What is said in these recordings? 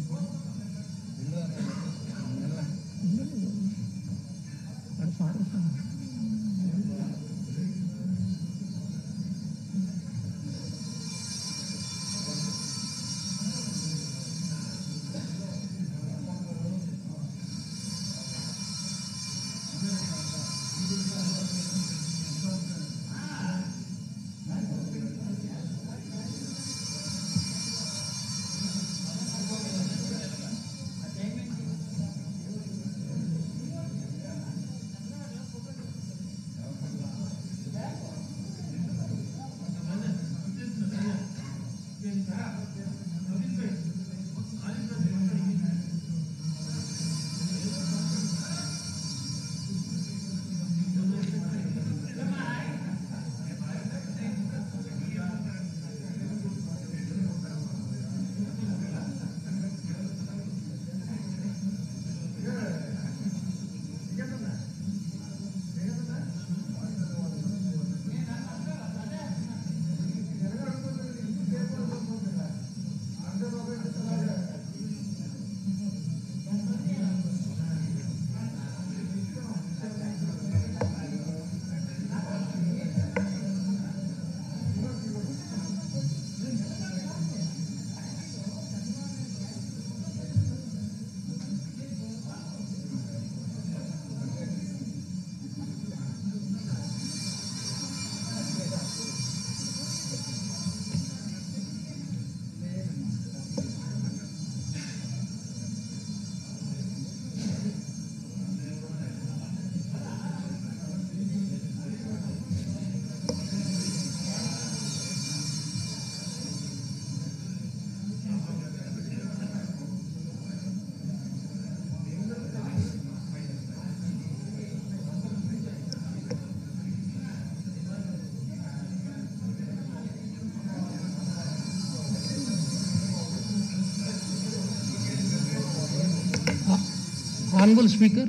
Honorable Speaker,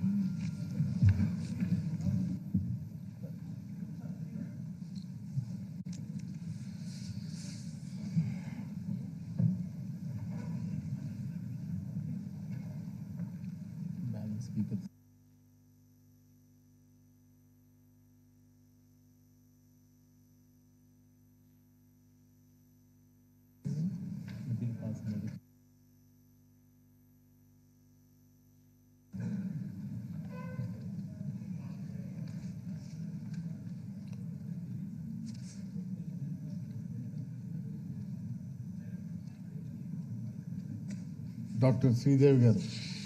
doctor Sridevi గారు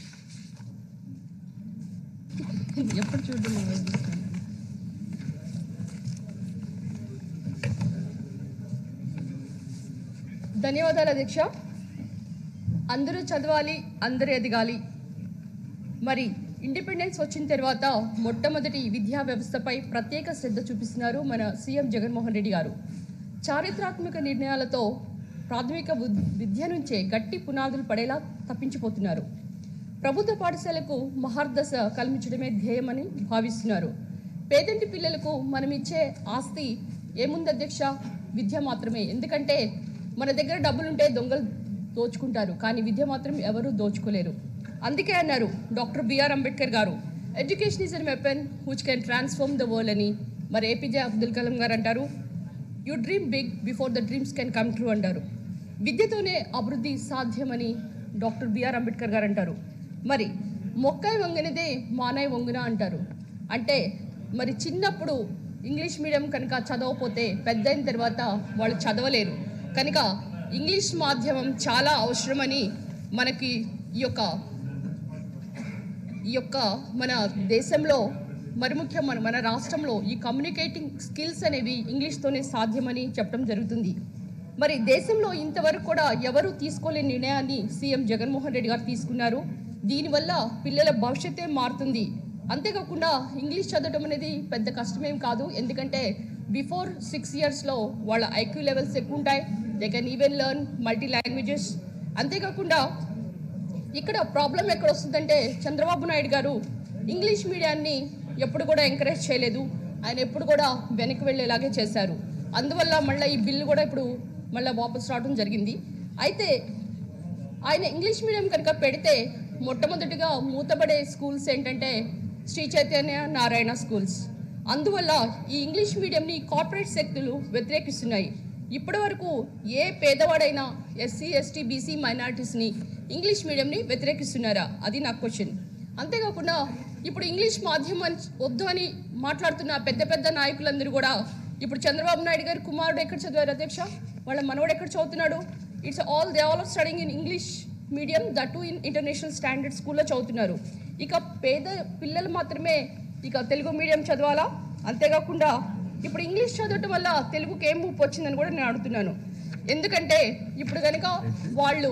ఎప్పుడు చూడడం ధన్యవాదాలు అధ్యక్ష అందరూ చదవాలి అందరూ ఎదగాలి మరి ఇండిపెండెన్స్ వచ్చిన తర్వాత మొట్టమొదటి విద్యా వ్యవస్థపై ప్రత్యేక శ్రద్ధ చూపిస్తున్నారు మన సీఎం జగన్మోహన్ రెడ్డి గారు చారిత్రాత్మక నిర్ణయాలతో ప్రాథమిక వి- విద్య నుంచే గట్టి పునాదులు పడేలా తప్పించిపోతున్నారు ప్రభుత్వ పాఠశాలకు మహార్దశ కల్పించడమే ధ్యేయమని భావిస్తున్నారు పేదంటి పిల్లలకు మనం ఇచ్చే ఆస్తి ఏముంది అధ్యక్ష విద్య మాత్రమే ఎందుకంటే మన దగ్గర డబ్బులుంటే దొంగలు దోచుకుంటారు కానీ విద్య మాత్రం ఎవరూ దోచుకోలేరు అందుకే అన్నారు doctor BR Ambedkar garu education is an weapon which can transform the world అని మరి ఏపీజే అబ్దుల్ కలాం గారు అంటారు you dream big before the dreams can come true అంటారు విద్యతోనే అభివృద్ధి సాధ్యమని డాక్టర్ బిఆర్ అంబేద్కర్ గారు అంటారు మరి మొక్కాయి వంగనిదే మానాయి వంగున అంటారు అంటే మరి చిన్నప్పుడు ఇంగ్లీష్ మీడియం కనుక చదవకపోతే పెద్ద అయిన తర్వాత వాళ్ళు చదవలేరు కనుక ఇంగ్లీష్ మాధ్యమం చాలా అవసరమని మనకి ఈ యొక్క ఈ యొక్క మన దేశంలో మరి ముఖ్యం మన మన రాష్ట్రంలో ఈ కమ్యూనికేటింగ్ స్కిల్స్ అనేవి ఇంగ్లీష్తోనే సాధ్యమని చెప్పడం జరుగుతుంది మరి దేశంలో ఇంతవరకు కూడా ఎవరు తీసుకోలేని నిర్ణయాన్ని సీఎం జగన్మోహన్ రెడ్డి గారు తీసుకున్నారు దీనివల్ల పిల్లల భవిష్యత్తే మారుతుంది అంతేకాకుండా ఇంగ్లీష్ చదవడం అనేది పెద్ద కష్టమేం కాదు ఎందుకంటే బిఫోర్ సిక్స్ ఇయర్స్లో వాళ్ళ ఐక్యూ లెవెల్స్ ఎక్కువ ఉంటాయి they can even learn multi languages అంతేకాకుండా ఇక్కడ ప్రాబ్లం ఎక్కడ వస్తుందంటే చంద్రబాబు నాయుడు గారు ఇంగ్లీష్ మీడియాన్ని ఎప్పుడు కూడా ఎంకరేజ్ చేయలేదు ఆయన ఎప్పుడు కూడా వెనక్కి వెళ్ళేలాగే చేశారు అందువల్ల మళ్ళీ ఈ బిల్లు కూడా ఇప్పుడు మళ్ళీ వాపస్ రావడం జరిగింది అయితే ఆయన ఇంగ్లీష్ మీడియం కనుక పెడితే మొట్టమొదటిగా మూతపడే స్కూల్స్ ఏంటంటే శ్రీ చైతన్య నారాయణ స్కూల్స్ అందువల్ల ఈ ఇంగ్లీష్ మీడియంని కార్పొరేట్ శక్తులు వ్యతిరేకిస్తున్నాయి ఇప్పటి వరకు ఏ పేదవాడైనా ఎస్సీ ఎస్టీ బీసీ మైనారిటీస్ని ఇంగ్లీష్ మీడియంని వ్యతిరేకిస్తున్నారా అది నా క్వశ్చన్ అంతేకాకుండా ఇప్పుడు ఇంగ్లీష్ మాధ్యమం వద్దు అని మాట్లాడుతున్న పెద్ద పెద్ద నాయకులందరూ కూడా ఇప్పుడు చంద్రబాబు నాయుడు గారి కుమారుడు ఎక్కడ చదివారు అధ్యక్ష వాళ్ళ మనవడు ఎక్కడ చదువుతున్నాడు it's all they all of studying in English medium that in international standard స్కూల్లో చదువుతున్నారు ఇక పేద పిల్లలు మాత్రమే ఇక తెలుగు మీడియం చదవాలా అంతేకాకుండా ఇప్పుడు ఇంగ్లీష్ చదవటం వల్ల తెలుగుకి ఏం ముప్పు వచ్చిందని కూడా నేను అడుగుతున్నాను ఎందుకంటే ఇప్పుడు కనుక వాళ్ళు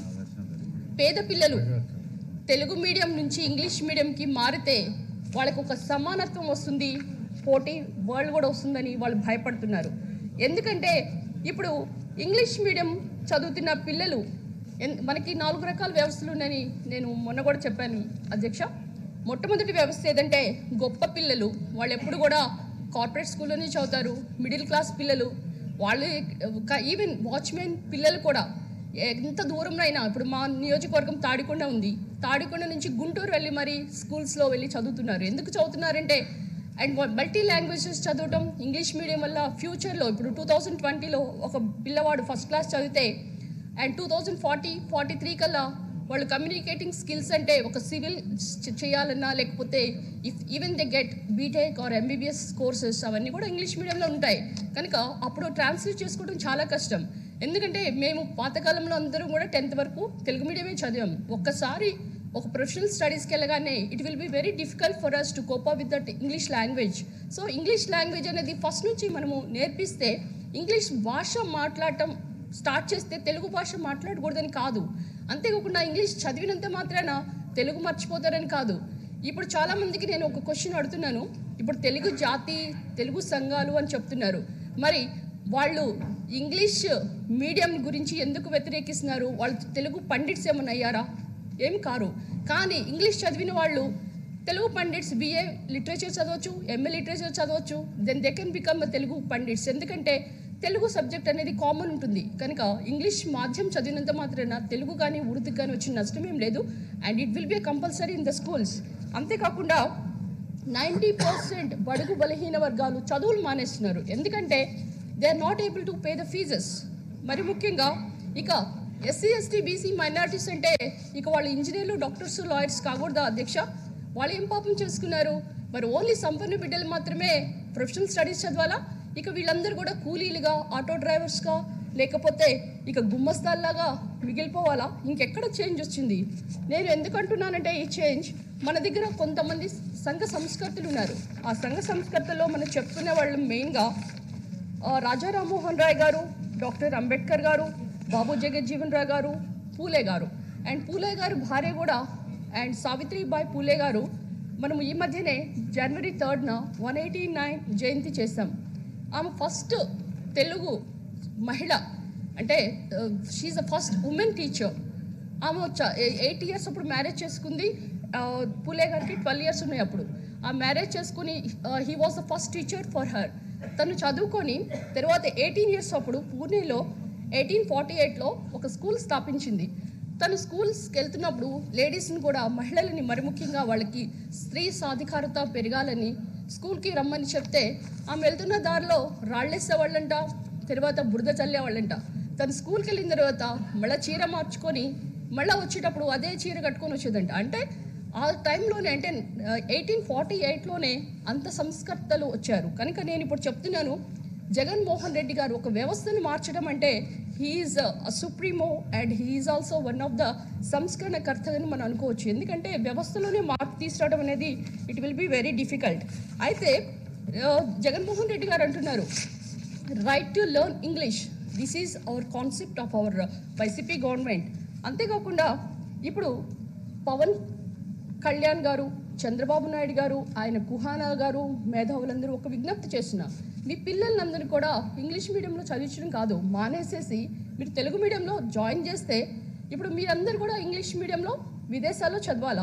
పేద పిల్లలు తెలుగు మీడియం నుంచి ఇంగ్లీష్ మీడియంకి మారితే వాళ్ళకు ఒక సమానత్వం వస్తుంది పోటీ వరల్డ్ కూడా వస్తుందని వాళ్ళు భయపడుతున్నారు ఎందుకంటే ఇప్పుడు ఇంగ్లీష్ మీడియం చదువుతున్న పిల్లలు ఎన్- మనకి నాలుగు రకాల వ్యవస్థలు ఉన్నాయని నేను మొన్న కూడా చెప్పాను అధ్యక్ష మొట్టమొదటి వ్యవస్థ ఏదంటే గొప్ప పిల్లలు వాళ్ళు ఎప్పుడు కూడా కార్పొరేట్ స్కూల్లోనే చదువుతారు మిడిల్ క్లాస్ పిల్లలు వాళ్ళు ఈవెన్ వాచ్మెన్ పిల్లలు కూడా ఎంత దూరంలో అయినా ఇప్పుడు మా నియోజకవర్గం తాడికొండ ఉంది తాడికొండ నుంచి గుంటూరు వెళ్ళి మరి స్కూల్స్లో వెళ్ళి చదువుతున్నారు ఎందుకు చదువుతున్నారంటే అండ్ మల్టీ లాంగ్వేజెస్ చదవటం ఇంగ్లీష్ మీడియం వల్ల ఫ్యూచర్లో ఇప్పుడు టూ థౌజండ్ ట్వంటీలో ఒక పిల్లవాడు ఫస్ట్ క్లాస్ చదివితే and two thousand forty forty three కల్లా వాళ్ళు కమ్యూనికేటింగ్ స్కిల్స్ అంటే ఒక సివిల్ చేయాలన్నా లేకపోతే if even they get BTech or MBBS courses అవన్నీ కూడా ఇంగ్లీష్ మీడియంలో ఉంటాయి కనుక అప్పుడు ట్రాన్స్లేట్ చేసుకోవడం చాలా కష్టం ఎందుకంటే మేము పాతకాలంలో అందరం కూడా టెన్త్ వరకు తెలుగు మీడియమే చదివాం ఒక్కసారి ఒక ప్రొఫెషనల్ స్టడీస్కి వెళ్ళగానే it will be very difficult for us to cope with that English language so English language అనేది ఫస్ట్ నుంచి మనము నేర్పిస్తే ఇంగ్లీష్ భాష మాట్లాడటం స్టార్ట్ చేస్తే తెలుగు భాష మాట్లాడకూడదని కాదు అంతేకాకుండా ఇంగ్లీష్ చదివినంత మాత్రాన తెలుగు మర్చిపోతారని కాదు ఇప్పుడు చాలా మందికి నేను ఒక క్వశ్చన్ అడుగుతున్నాను ఇప్పుడు తెలుగు జాతి తెలుగు సంఘాలు అని చెప్తున్నారు మరి వాళ్ళు ఇంగ్లీష్ మీడియం గురించి ఎందుకు వ్యతిరేకిస్తున్నారు వాళ్ళు తెలుగు పండిట్స్ ఏమైనా అయ్యారా ఏం కారు కానీ ఇంగ్లీష్ చదివిన వాళ్ళు తెలుగు పండిట్స్ బిఏ లిటరేచర్ చదవచ్చు ఎంఏ లిటరేచర్ చదవచ్చు then they can become Telugu pandits ఎందుకంటే తెలుగు సబ్జెక్ట్ అనేది కామన్ ఉంటుంది కనుక ఇంగ్లీష్ మాధ్యం చదివినంత మాత్రాన తెలుగు కానీ ఉర్దూ కానీ వచ్చిన నష్టం ఏం లేదు and it will be compulsory in the schools అంతేకాకుండా నైంటీ పర్సెంట్ బడుగు బలహీన వర్గాలు చదువులు మానేస్తున్నారు ఎందుకంటే they are not able to pay the fees మరి ముఖ్యంగా ఇక ఎస్సీ ఎస్టీ బీసీ మైనారిటీస్ అంటే ఇక వాళ్ళు ఇంజనీర్లు డాక్టర్స్ లాయర్స్ కాకూడదా అధ్యక్ష వాళ్ళు ఏం పాపం చేసుకున్నారు మరి ఓన్లీ సంపన్న బిడ్డలు మాత్రమే ప్రొఫెషనల్ స్టడీస్ చదవాలా ఇక వీళ్ళందరూ కూడా కూలీలుగా ఆటో డ్రైవర్స్గా లేకపోతే ఇక గుమ్మస్తాల్లాగా మిగిలిపోవాలా ఇంకెక్కడ చేంజ్ వచ్చింది నేను ఎందుకు అంటున్నానంటే ఈ చేంజ్ మన దగ్గర కొంతమంది సంఘ సంస్కర్తలు ఉన్నారు ఆ సంఘ సంస్కర్తలో మనం చెప్పుకునే వాళ్ళు మెయిన్గా ఆ, రాజా రామ్మోహన్ రాయ్ గారు డాక్టర్ అంబేద్కర్ గారు బాబు జగజ్జీవన్ రావు గారు పూలే గారు అండ్ పూలే గారు భార్య కూడా అండ్ సావిత్రిబాయి పూలే గారు మనం ఈ మధ్యనే జనవరి థర్డ్న వన్ ఎయిటీ నైన్ జయంతి చేస్తాం ఆమె ఫస్ట్ తెలుగు మహిళ అంటే she is the first women teacher ఆమె ఎయిట్ ఇయర్స్ అప్పుడు మ్యారేజ్ చేసుకుంది ఆ, పూలే గారికి ట్వెల్వ్ ఇయర్స్ ఉన్నాయి అప్పుడు ఆ మ్యారేజ్ చేసుకుని he was the first teacher for her తను చదువుకొని తర్వాత ఎయిటీన్ ఇయర్స్ అప్పుడు పూణేలో ఎయిటీన్ ఫార్టీ ఎయిట్లో ఒక స్కూల్ స్థాపించింది తను స్కూల్స్కి వెళ్తున్నప్పుడు లేడీస్ని కూడా మహిళలని మరి ముఖ్యంగా వాళ్ళకి స్త్రీ సాధికారత పెరగాలని స్కూల్కి రమ్మని చెప్తే ఆమె వెళ్తున్న దారిలో రాళ్ళేసేవాళ్ళంట తర్వాత బురద చల్లేవాళ్ళంట తను స్కూల్కి వెళ్ళిన తర్వాత మళ్ళీ చీర మార్చుకొని మళ్ళీ వచ్చేటప్పుడు అదే చీర కట్టుకొని వచ్చేదంట అంటే ఆ టైంలోనే అంటే ఎయిటీన్ ఫార్టీ ఎయిట్లోనే అంత సంస్కర్తలు వచ్చారు కనుక నేను ఇప్పుడు చెప్తున్నాను జగన్మోహన్ రెడ్డి గారు ఒక వ్యవస్థను మార్చడం అంటే he's supremo and he's also one of the సంస్కరణకర్త అని మనం అనుకోవచ్చు ఎందుకంటే వ్యవస్థలోనే మార్పు తీసుకురావడం అనేది it will be very difficult అయితే ఆ, జగన్మోహన్ రెడ్డి గారు అంటున్నారు right to learn English this is our concept of our YCP government అంతేకాకుండా ఇప్పుడు పవన్ కళ్యాణ్ గారు చంద్రబాబు నాయుడు గారు ఆయన కుహానా గారు మేధావులందరూ ఒక విజ్ఞప్తి చేస్తున్నారు మీ పిల్లలందరూ కూడా ఇంగ్లీష్ మీడియంలో చదివించడం కాదు మానేసేసి మీరు తెలుగు మీడియంలో జాయిన్ చేస్తే ఇప్పుడు మీరందరూ కూడా ఇంగ్లీష్ మీడియంలో విదేశాల్లో చదవాలా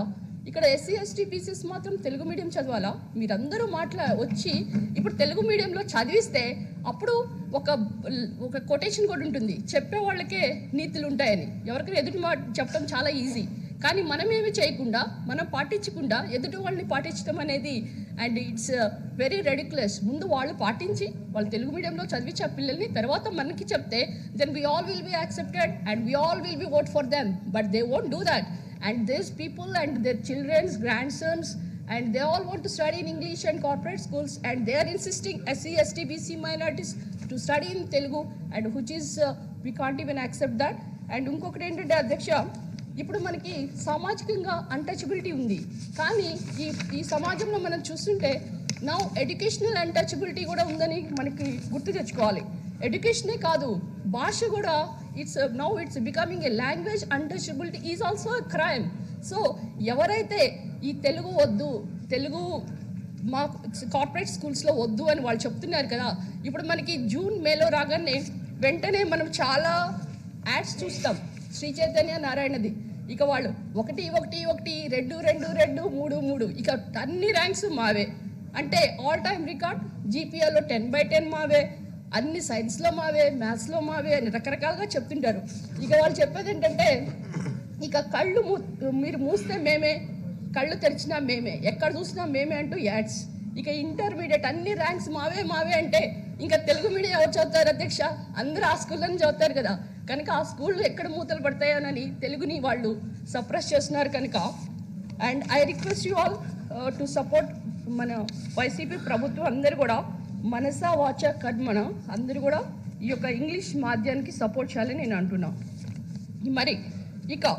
ఇక్కడ ఎస్సీ ఎస్టీ బీసీస్ మాత్రం తెలుగు మీడియం చదవాలా మీరందరూ మాట్లా వచ్చి ఇప్పుడు తెలుగు మీడియంలో చదివిస్తే అప్పుడు ఒక ఒక కొటేషన్ కూడా ఉంటుంది చెప్పే వాళ్ళకే నీతులు ఉంటాయని ఎవరికైనా ఎదుటి మాట చెప్పడం చాలా ఈజీ కానీ మనం ఏమి చేయకుండా మనం పాటించకుండా ఎదుటి వాళ్ళని పాటించడం అనేది అండ్ ఇట్స్ వెరీ రెడిక్యులస్ ముందు వాళ్ళు పాటించి వాళ్ళు తెలుగు మీడియంలో చదివించే ఆ పిల్లల్ని తర్వాత మనకి చెప్తే then we all will be accepted and we all will be vote for them but they won't do that and these people and their children's grand sons and they all want to study in English and corporate schools and they are insisting SC, ST, BC minorities to study in Telugu and which is uh, we can't even accept that and ఇంకొకటి ఏంటంటే అధ్యక్ష ఇప్పుడు మనకి సామాజికంగా untouchability ఉంది కానీ ఈ ఈ సమాజంలో మనం చూస్తుంటే నా ఎడ్యుకేషనల్ అన్టచబిలిటీ కూడా ఉందని మనకి గుర్తు తెచ్చుకోవాలి ఎడ్యుకేషనే కాదు భాష కూడా it's now it's becoming a language untouchability is also crime so ఎవరైతే ఈ తెలుగు వద్దు తెలుగు మా కార్పొరేట్ స్కూల్స్లో వద్దు అని వాళ్ళు చెప్తున్నారు కదా ఇప్పుడు మనకి జూన్ మేలో రాగానే వెంటనే మనం చాలా యాడ్స్ చూస్తాం శ్రీ చైతన్య నారాయణది ఇక వాళ్ళు ఒకటి ఒకటి ఒకటి రెండు రెండు రెండు మూడు మూడు ఇక అన్ని ర్యాంక్స్ మావే అంటే ఆల్ టైమ్ రికార్డ్ జీపీఎల్లో టెన్ బై టెన్ మావే అన్ని సైన్స్లో మావే మ్యాథ్స్లో మావే అని రకరకాలుగా చెప్తుంటారు ఇక వాళ్ళు చెప్పేది ఏంటంటే ఇక కళ్ళు మూ మీరు మూస్తే మేమే కళ్ళు తెరిచినా మేమే ఎక్కడ చూసినా మేమే అంటూ యాడ్స్ ఇక ఇంటర్మీడియట్ అన్ని ర్యాంక్స్ మావే మావే అంటే ఇంకా తెలుగు మీడియం ఎవరు చదువుతారు అధ్యక్ష అందరూ ఆ స్కూల్లోనే చదువుతారు కదా కనుక ఆ స్కూళ్ళు ఎక్కడ మూతలు పడతాయోనని తెలుగుని వాళ్ళు సప్రెస్ చేస్తున్నారు కనుక and I request you all to support మన వైసీపీ ప్రభుత్వం అందరూ కూడా మనసా వాచ కర్మణ అందరూ కూడా ఈ యొక్క ఇంగ్లీష్ మాధ్యానికి సపోర్ట్ చేయాలని నేను అంటున్నా మరి ఇక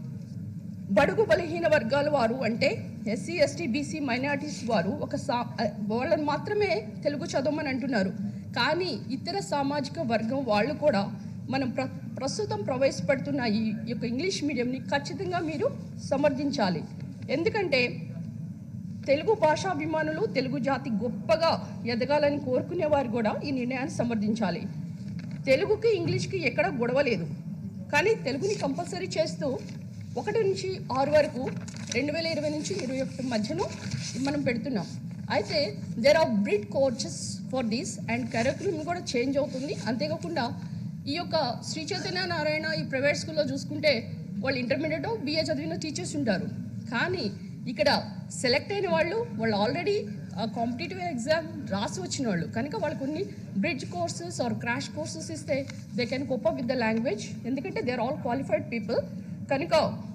బడుగు బలహీన వర్గాల వారు అంటే ఎస్సీ ఎస్టీ బీసీ మైనారిటీస్ వారు ఒక సా వాళ్ళని మాత్రమే తెలుగు చదవమని అంటున్నారు కానీ ఇతర సామాజిక వర్గం వాళ్ళు కూడా మనం ప్ర ప్రస్తుతం ప్రవేశపెడుతున్న ఈ యొక్క ఇంగ్లీష్ మీడియంని ఖచ్చితంగా మీరు సమర్థించాలి ఎందుకంటే తెలుగు భాషాభిమానులు తెలుగు జాతి గొప్పగా ఎదగాలని కోరుకునేవారు కూడా ఈ నిర్ణయాన్ని సమర్థించాలి తెలుగుకి ఇంగ్లీష్కి ఎక్కడ గొడవ లేదు కానీ తెలుగుని కంపల్సరీ చేస్తూ ఒకటి నుంచి ఆరు వరకు రెండు వేల ఇరవై నుంచి ఇరవై ఒకటి మధ్యలో మనం పెడుతున్నాం అయితే there are bridge courses for this and curriculum కూడా చేంజ్ అవుతుంది అంతేకాకుండా ఈ యొక్క శ్రీ చైతన్య నారాయణ ఈ ప్రైవేట్ స్కూల్లో చూసుకుంటే వాళ్ళు ఇంటర్మీడియట్ బిఏ చదివిన టీచర్స్ ఉంటారు కానీ ఇక్కడ సెలెక్ట్ అయిన వాళ్ళు వాళ్ళు ఆల్రెడీ కాంపిటేటివ్ ఎగ్జామ్ రాసి వచ్చిన వాళ్ళు కనుక వాళ్ళకు కొన్ని bridge courses or crash courses ఇస్తే they can cope up with the language ఎందుకంటే they are all qualified people కనుక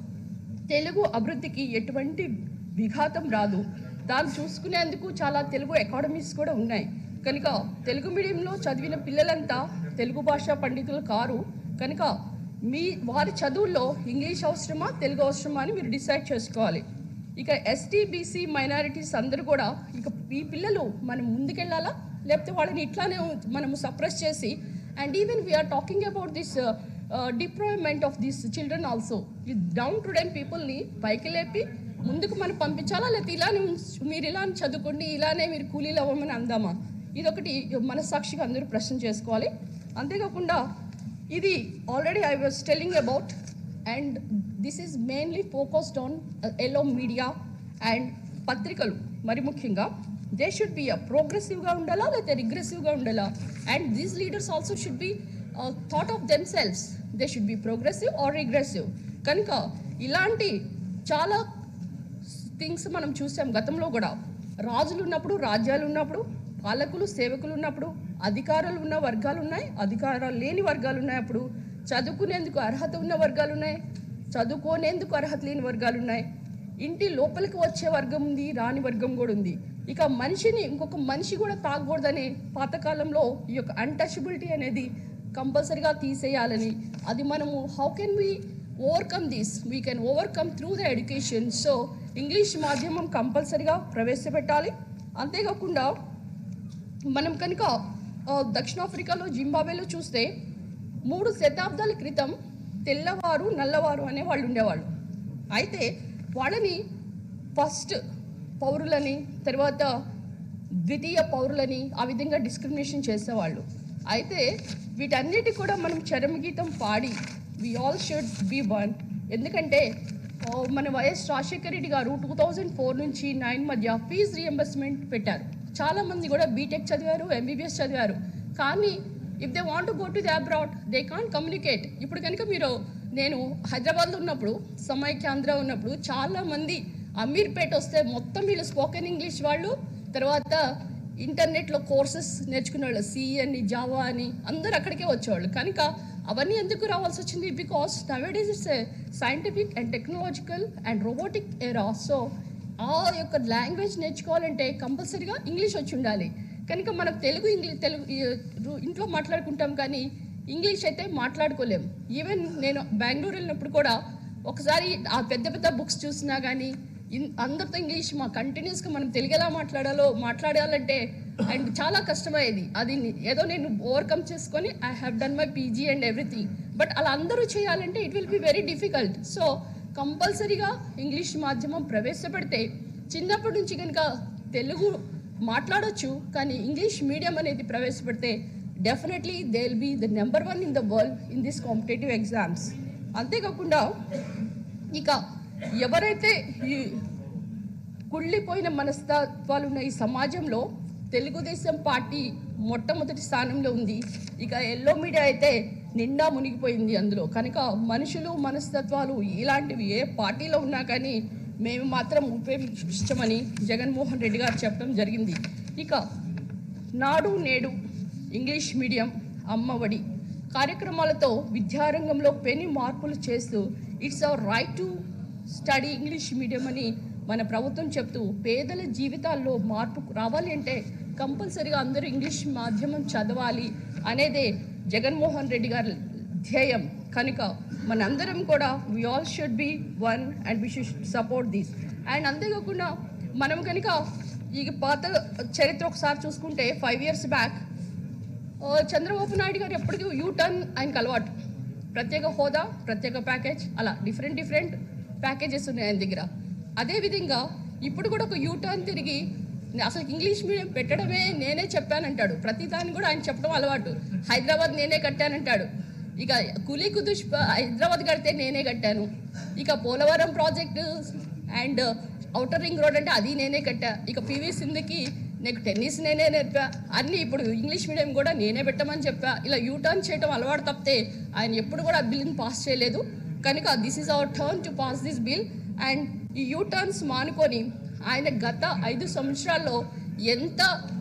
తెలుగు అభివృద్ధికి ఎటువంటి విఘాతం రాదు దాన్ని చూసుకునేందుకు చాలా తెలుగు అకాడమీస్ కూడా ఉన్నాయి కనుక తెలుగు మీడియంలో చదివిన పిల్లలంతా తెలుగు భాష పండితులు కారు కనుక మీ వారి చదువుల్లో ఇంగ్లీష్ అవసరమా తెలుగు అవసరమా అని మీరు డిసైడ్ చేసుకోవాలి ఇక ఎస్టీ బీసీ మైనారిటీస్ అందరూ కూడా ఇక ఈ పిల్లలు మనం ముందుకెళ్ళాలా లేకపోతే వాళ్ళని ఇట్లానే మనము సప్రెస్ చేసి and even we are talking about this deployment of this children also ఈ డౌన్ టు డెన్ పీపుల్ని పైకి లేపి ముందుకు మనం పంపించాలా లేకపోతే ఇలానే ఉంచ్- మీరు ఇలానే చదువుకోండి ఇలానే మీరు కూలీలు అవ్వమని అందామా ఇదొకటి మనస్సాక్షిగా అందరూ ప్రశ్న చేసుకోవాలి అంతేకాకుండా ఇది already I was telling about and this is mainly focused on yellow media and పత్రికలు మరి ముఖ్యంగా దే షుడ్ బి ప్రోగ్రెసివ్గా ఉండాలా లేకపోతే రిగ్రెసివ్గా ఉండాలా and these leaders also should be thought of themselves they should be progressive or regressive కనుక ఇలాంటి చాలా థింగ్స్ మనం చూసాం గతంలో కూడా రాజులు ఉన్నప్పుడు రాజ్యాలు ఉన్నప్పుడు పాలకులు సేవకులు ఉన్నప్పుడు అధికారులు ఉన్న వర్గాలు ఉన్నాయి అధికారాలు లేని వర్గాలు ఉన్నాయి అప్పుడు చదువుకునేందుకు అర్హత ఉన్న వర్గాలు ఉన్నాయి చదువుకోనేందుకు అర్హత లేని వర్గాలు ఉన్నాయి ఇంటి లోపలికి వచ్చే వర్గం ఉంది రాని వర్గం కూడా ఉంది ఇక మనిషిని ఇంకొక మనిషి కూడా తాగకూడదని పాతకాలంలో ఈ యొక్క అన్టచబిలిటీ అనేది కంపల్సరిగా తీసేయాలని అది మనము how can we overcome this we can overcome through the education so English మాధ్యమం కంపల్సరిగా ప్రవేశపెట్టాలి అంతేకాకుండా మనం కనుక ఆ, దక్షిణాఫ్రికాలో జింబాబేలో చూస్తే మూడు శతాబ్దాల క్రితం తెల్లవారు నల్లవారు అనే వాళ్ళు ఉండేవాళ్ళు అయితే వాళ్ళని ఫస్ట్ పౌరులని తర్వాత ద్వితీయ పౌరులని ఆ విధంగా డిస్క్రిమినేషన్ చేసేవాళ్ళు అయితే వీటన్నిటి కూడా మనం చరమగీతం పాడి we all should be one ఎందుకంటే ఓ, మన YS Rajasekhara Reddy garu two thousand four నుంచి నైన్ మధ్య ఫీజ్ రియంబర్స్మెంట్ పెట్టారు చాలా మంది కూడా బీటెక్ చదివారు ఎంబీబీఎస్ చదివారు కానీ if they want go to the abroad they can't communicate ఇప్పుడు కనుక మీరు నేను హైదరాబాద్లో ఉన్నప్పుడు సమైక్యాంధ్ర ఉన్నప్పుడు చాలా మంది అమీర్పేట వస్తే మొత్తం వీళ్ళు స్పోకెన్ ఇంగ్లీష్ వాళ్ళు తర్వాత ఇంటర్నెట్లో కోర్సెస్ నేర్చుకునే వాళ్ళు సి అని జావా అని అందరు అక్కడికే వచ్చేవాళ్ళు కనుక అవన్నీ ఎందుకు రావాల్సి వచ్చింది because nowadays it's scientific and technological and robotic era so ఆ యొక్క లాంగ్వేజ్ నేర్చుకోవాలంటే కంపల్సరీగా ఇంగ్లీష్ వచ్చి ఉండాలి కనుక మనకు తెలుగు ఇంగ్లీష్ తెలుగు ఈ, రు- ఇంట్లో మాట్లాడుకుంటాం కానీ ఇంగ్లీష్ అయితే మాట్లాడుకోలేం ఈవెన్ నేను బెంగళూరు వెళ్ళినప్పుడు కూడా ఒకసారి ఆ పెద్ద పెద్ద బుక్స్ చూసినా కానీ ఇన్- అందరితో ఇంగ్లీష్ మా కంటిన్యూస్గా మనం తెలుగు ఎలా మాట్లాడాలో మాట్లాడాలంటే అండ్ చాలా కష్టమయ్యేది అది ని- ఏదో నేను ఓవర్కమ్ చేసుకొని I have done my PG and everything but అలా అందరూ చేయాలంటే it will be very difficult so కంపల్సరీగా ఇంగ్లీష్ మాధ్యమం ప్రవేశపెడితే చిన్నప్పటి నుంచి కనుక తెలుగు మాట్లాడొచ్చు కానీ ఇంగ్లీష్ మీడియం అనేది ప్రవేశపెడితే definitely they will be the number one in the world in this competitive exams అంతేకాకుండా ఇక ఎవరైతే ఈ కుళ్ళిపోయిన మనస్తత్వాలు ఉన్న ఈ సమాజంలో తెలుగుదేశం పార్టీ మొట్టమొదటి స్థానంలో ఉంది ఇక ఎల్లో మీడియా అయితే నిండా మునిగిపోయింది అందులో కనుక మనుషులు మనస్తత్వాలు ఇలాంటివి ఏ పార్టీలో ఉన్నా కానీ మేము మాత్రం ఉపయోగించమని జగన్మోహన్ రెడ్డి గారు చెప్పడం జరిగింది ఇక నాడు నేడు ఇంగ్లీష్ మీడియం అమ్మఒడి కార్యక్రమాలతో విద్యారంగంలో పెను మార్పులు చేస్తూ it's our right to study English medium అని మన ప్రభుత్వం చెప్తూ పేదల జీవితాల్లో మార్పు రావాలి అంటే కంపల్సరీగా అందరూ ఇంగ్లీష్ మాధ్యమం చదవాలి అనేదే జగన్మోహన్ రెడ్డి గారి ధ్యేయం కనుక మనందరం కూడా we all should be one and we should support this and అంతేకాకుండా మనం కనుక ఈ పాత చరిత్ర ఒకసారి చూసుకుంటే five years back Chandrababu Naidu garu ఎప్పటికీ యూ టర్న్ ఆయనకు అలవాటు ప్రత్యేక హోదా ప్రత్యేక ప్యాకేజ్ అలా డిఫరెంట్ డిఫరెంట్ ప్యాకేజెస్ ఉన్నాయి ఆయన దగ్గర అదేవిధంగా ఇప్పుడు కూడా ఒక యూ టర్న్ తిరిగి అసలు ఇంగ్లీష్ మీడియం పెట్టడమే నేనే చెప్పానంటాడు ప్రతి దాన్ని కూడా ఆయన చెప్పడం అలవాటు హైదరాబాద్ నేనే కట్టానంటాడు ఇక కులీ కుదుష్ ప- హైదరాబాద్ కడితే నేనే కట్టాను ఇక Polavaram project and outer ring road అంటే అది నేనే కట్టా ఇక పివి సింధుకి నీకు టెన్నిస్ నేనే నేర్పా అన్నీ ఇప్పుడు ఇంగ్లీష్ మీడియం కూడా నేనే పెట్టమని చెప్పా ఇలా యూ టర్న్ చేయడం అలవాటు తప్పితే ఆయన ఎప్పుడు కూడా ఆ బిల్ని పాస్ చేయలేదు కనుక this is our turn to pass this bill and ఈ యూ టర్న్స్ మానుకొని ఆయన గత ఐదు సంవత్సరాల్లో ఎంత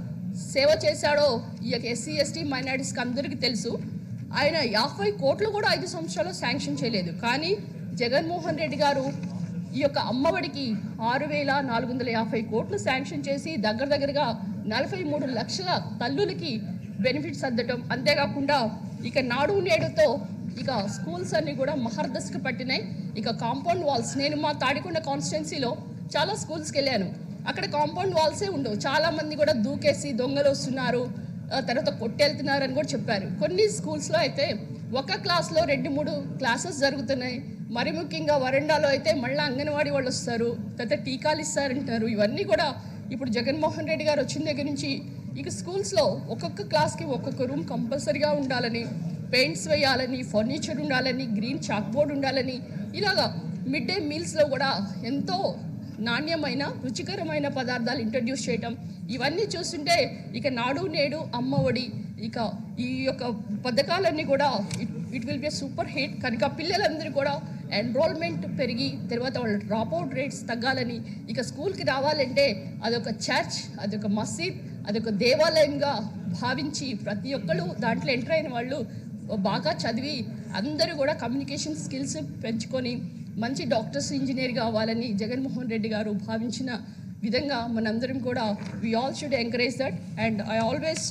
సేవ చేశాడో ఈ యొక్క ఎస్సీ ఎస్టీ మైనారిటీస్కి అందరికీ తెలుసు ఆయన యాభై కోట్లు కూడా ఐదు సంవత్సరాలు శాంక్షన్ చేయలేదు కానీ జగన్మోహన్ రెడ్డి గారు ఈ యొక్క అమ్మఒడికి ఆరు వేల నాలుగు వందల యాభై కోట్లు శాంక్షన్ చేసి దగ్గర దగ్గరగా నలభై మూడు లక్షల తల్లులకి బెనిఫిట్స్ అందటం అంతేకాకుండా ఇక నాడు నేడుతో ఇక స్కూల్స్ అన్ని కూడా మహర్దశకు పట్టినాయి ఇక కాంపౌండ్ వాల్స్ నేను మా తాడికొండ కాన్స్టిట్యున్సీలో చాలా స్కూల్స్కి వెళ్ళాను అక్కడ కాంపౌండ్ వాల్సే ఉండవు చాలా మంది కూడా దూకేసి దొంగలు వస్తున్నారు ఆ తర్వాత కొట్టెళ్తున్నారు అని కూడా చెప్పారు కొన్ని స్కూల్స్లో అయితే ఒక క్లాస్లో రెండు మూడు క్లాసెస్ జరుగుతున్నాయి మరి ముఖ్యంగా వరండాలో అయితే మళ్ళీ అంగన్వాడీ వాళ్ళు వస్తారు తర్వాత టీకాలు ఇస్తారంటారు ఇవన్నీ కూడా ఇప్పుడు జగన్మోహన్ రెడ్డి గారు వచ్చిన దగ్గర నుంచి ఇక స్కూల్స్లో ఒక్కొక్క క్లాస్కి ఒక్కొక్క రూమ్ కంపల్సరీగా ఉండాలని పెయింట్స్ వేయాలని ఫర్నిచర్ ఉండాలని గ్రీన్ చాక్ బోర్డ్ ఉండాలని ఇలాగా మిడ్ డే మీల్స్లో కూడా ఎంతో నాణ్యమైన రుచికరమైన పదార్థాలు ఇంట్రడ్యూస్ చేయటం ఇవన్నీ చూస్తుంటే ఇక నాడు నేడు అమ్మ ఒడి ఇక ఈ యొక్క పథకాలన్నీ కూడా it will be super hit కనుక పిల్లలందరూ కూడా ఎన్రోల్మెంట్ పెరిగి తర్వాత వాళ్ళ డ్రాప్ అవుట్ రేట్స్ తగ్గాలని ఇక స్కూల్కి రావాలంటే అదొక చర్చ్ అదొక మసీద్ అదొక దేవాలయంగా భావించి ప్రతి ఒక్కళ్ళు దాంట్లో ఎంటర్ అయిన వాళ్ళు బాగా చదివి అందరూ కూడా కమ్యూనికేషన్ స్కిల్స్ పెంచుకొని మంచి డాక్టర్స్ ఇంజనీర్ కావాలని జగన్మోహన్ రెడ్డి గారు భావించిన విధంగా మనందరం కూడా we all should encourage that and I always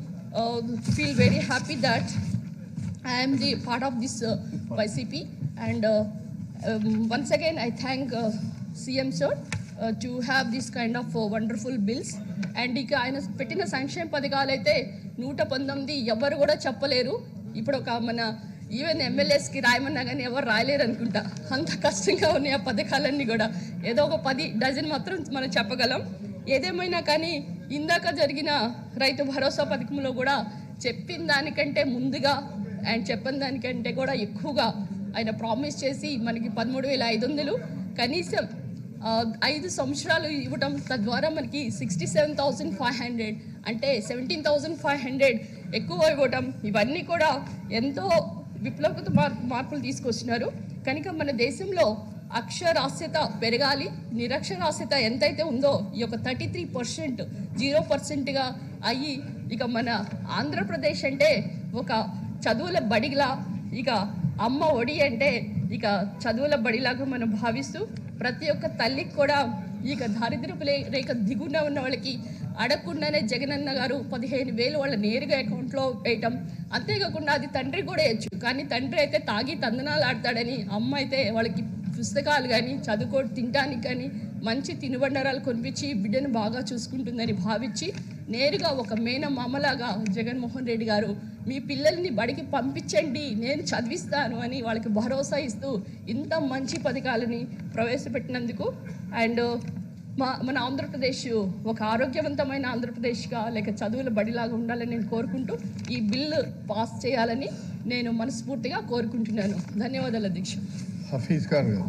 feel very happy that I am the part of this uh, YCP, and uh, um, once again I thank uh, CM sir uh, to have this kind of uh, wonderful bills. And ఇక ఆయన పెట్టిన సంక్షేమ పథకాలు అయితే నూట పంతొమ్మిది ఎవరు కూడా చెప్పలేరు ఇప్పుడు ఒక మన ఈవెన్ ఎమ్మెల్యేస్కి రాయమన్నా కానీ ఎవరు రాయలేరు అనుకుంటా అంత కష్టంగా ఉన్నాయి ఆ పథకాలన్నీ కూడా ఏదో ఒక పది డజన్ మాత్రం మనం చెప్పగలం ఏదేమైనా కానీ ఇందాక జరిగిన రైతు భరోసా పథకంలో కూడా చెప్పిన దానికంటే ముందుగా అండ్ చెప్పిన దానికంటే కూడా ఎక్కువగా ఆయన ప్రామిస్ చేసి మనకి పదమూడు వేల ఐదు వందలు కనీసం ఆ, ఐదు సంవత్సరాలు ఇవ్వటం తద్వారా మనకి sixty seven thousand five hundred అంటే సెవెంటీన్ థౌజండ్ ఫైవ్ హండ్రెడ్ ఎక్కువ ఇవ్వటం ఇవన్నీ కూడా ఎంతో విప్లవత మార్ మార్పులు తీసుకొచ్చినారు కనుక మన దేశంలో అక్షరాస్యత పెరగాలి నిరక్షరాస్యత ఎంతైతే ఉందో ఈ యొక్క థర్టీ త్రీ పర్సెంట్ జీరో పర్సెంట్గా అయ్యి ఇక మన ఆంధ్రప్రదేశ్ అంటే ఒక చదువుల బడిలా ఇక అమ్మ ఒడి అంటే ఇక చదువుల బడిలాగా మనం భావిస్తూ ప్రతి ఒక్క తల్లికి కూడా ఇక దారిద్ర్యపు లే- రేఖ దిగున ఉన్న వాళ్ళకి అడగకుండానే జగనన్న గారు పదిహేను వేలు వాళ్ళ నేరుగా అకౌంట్లో వేయటం అంతేకాకుండా అది తండ్రి కూడా వేయచ్చు కానీ తండ్రి అయితే తాగి తందనాలు ఆడతాడని అమ్మ అయితే వాళ్ళకి పుస్తకాలు కానీ చదువుకో తినడానికి కానీ మంచి తినుబండరాలు కొనిపించి బిడ్డను బాగా చూసుకుంటుందని భావించి నేరుగా ఒక మేన మామలాగా జగన్మోహన్ రెడ్డి గారు మీ పిల్లల్ని బడికి పంపించండి నేను చదివిస్తాను అని వాళ్ళకి భరోసా ఇస్తూ ఇంత మంచి పథకాలని ప్రవేశపెట్టినందుకు అండ్ మా మన ఆంధ్రప్రదేశ్ ఒక ఆరోగ్యవంతమైన ఆంధ్రప్రదేశ్గా లేక చదువుల బడిలాగా ఉండాలని నేను కోరుకుంటూ ఈ బిల్లు పాస్ చేయాలని నేను మనస్ఫూర్తిగా కోరుకుంటున్నాను ధన్యవాదాలు అధ్యక్ష హఫీజ్ ఖాన్ గారు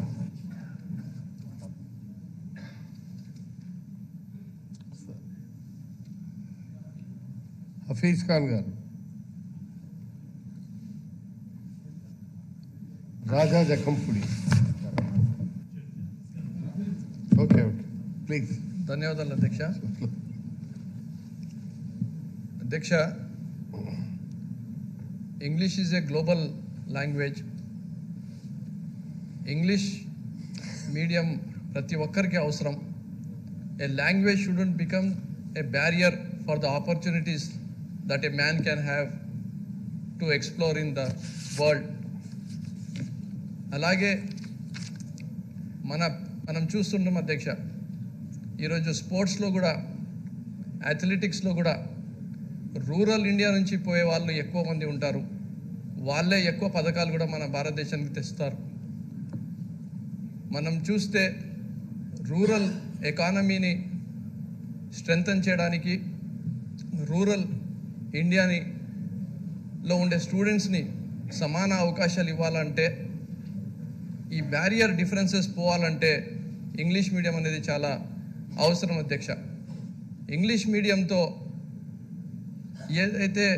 హఫీజ్ ఖాన్ గారు Raja Jakkampudi okay okay please ధన్యవాదాలు అధ్యక్ష అధ్యక్ష English is a global language English medium ప్రతి ఒక్కరికి అవసరం a language shouldn't become a barrier for the opportunities that a man can have to explore in the world అలాగే మన మనం చూస్తుంటాం అధ్యక్ష ఈరోజు స్పోర్ట్స్లో కూడా అథ్లెటిక్స్లో కూడా రూరల్ ఇండియా నుంచి పోయే వాళ్ళు ఎక్కువ మంది ఉంటారు వాళ్ళే ఎక్కువ పథకాలు కూడా మన భారతదేశానికి తెస్తారు మనం చూస్తే రూరల్ ఎకానమీని స్ట్రెంగ్తన్ చేయడానికి రూరల్ ఇండియాని లో ఉండే స్టూడెంట్స్ని సమాన అవకాశాలు ఇవ్వాలంటే ఈ బ్యారియర్ డిఫరెన్సెస్ పోవాలంటే ఇంగ్లీష్ మీడియం అనేది చాలా అవసరం అధ్యక్ష ఇంగ్లీష్ మీడియంతో ఏదైతే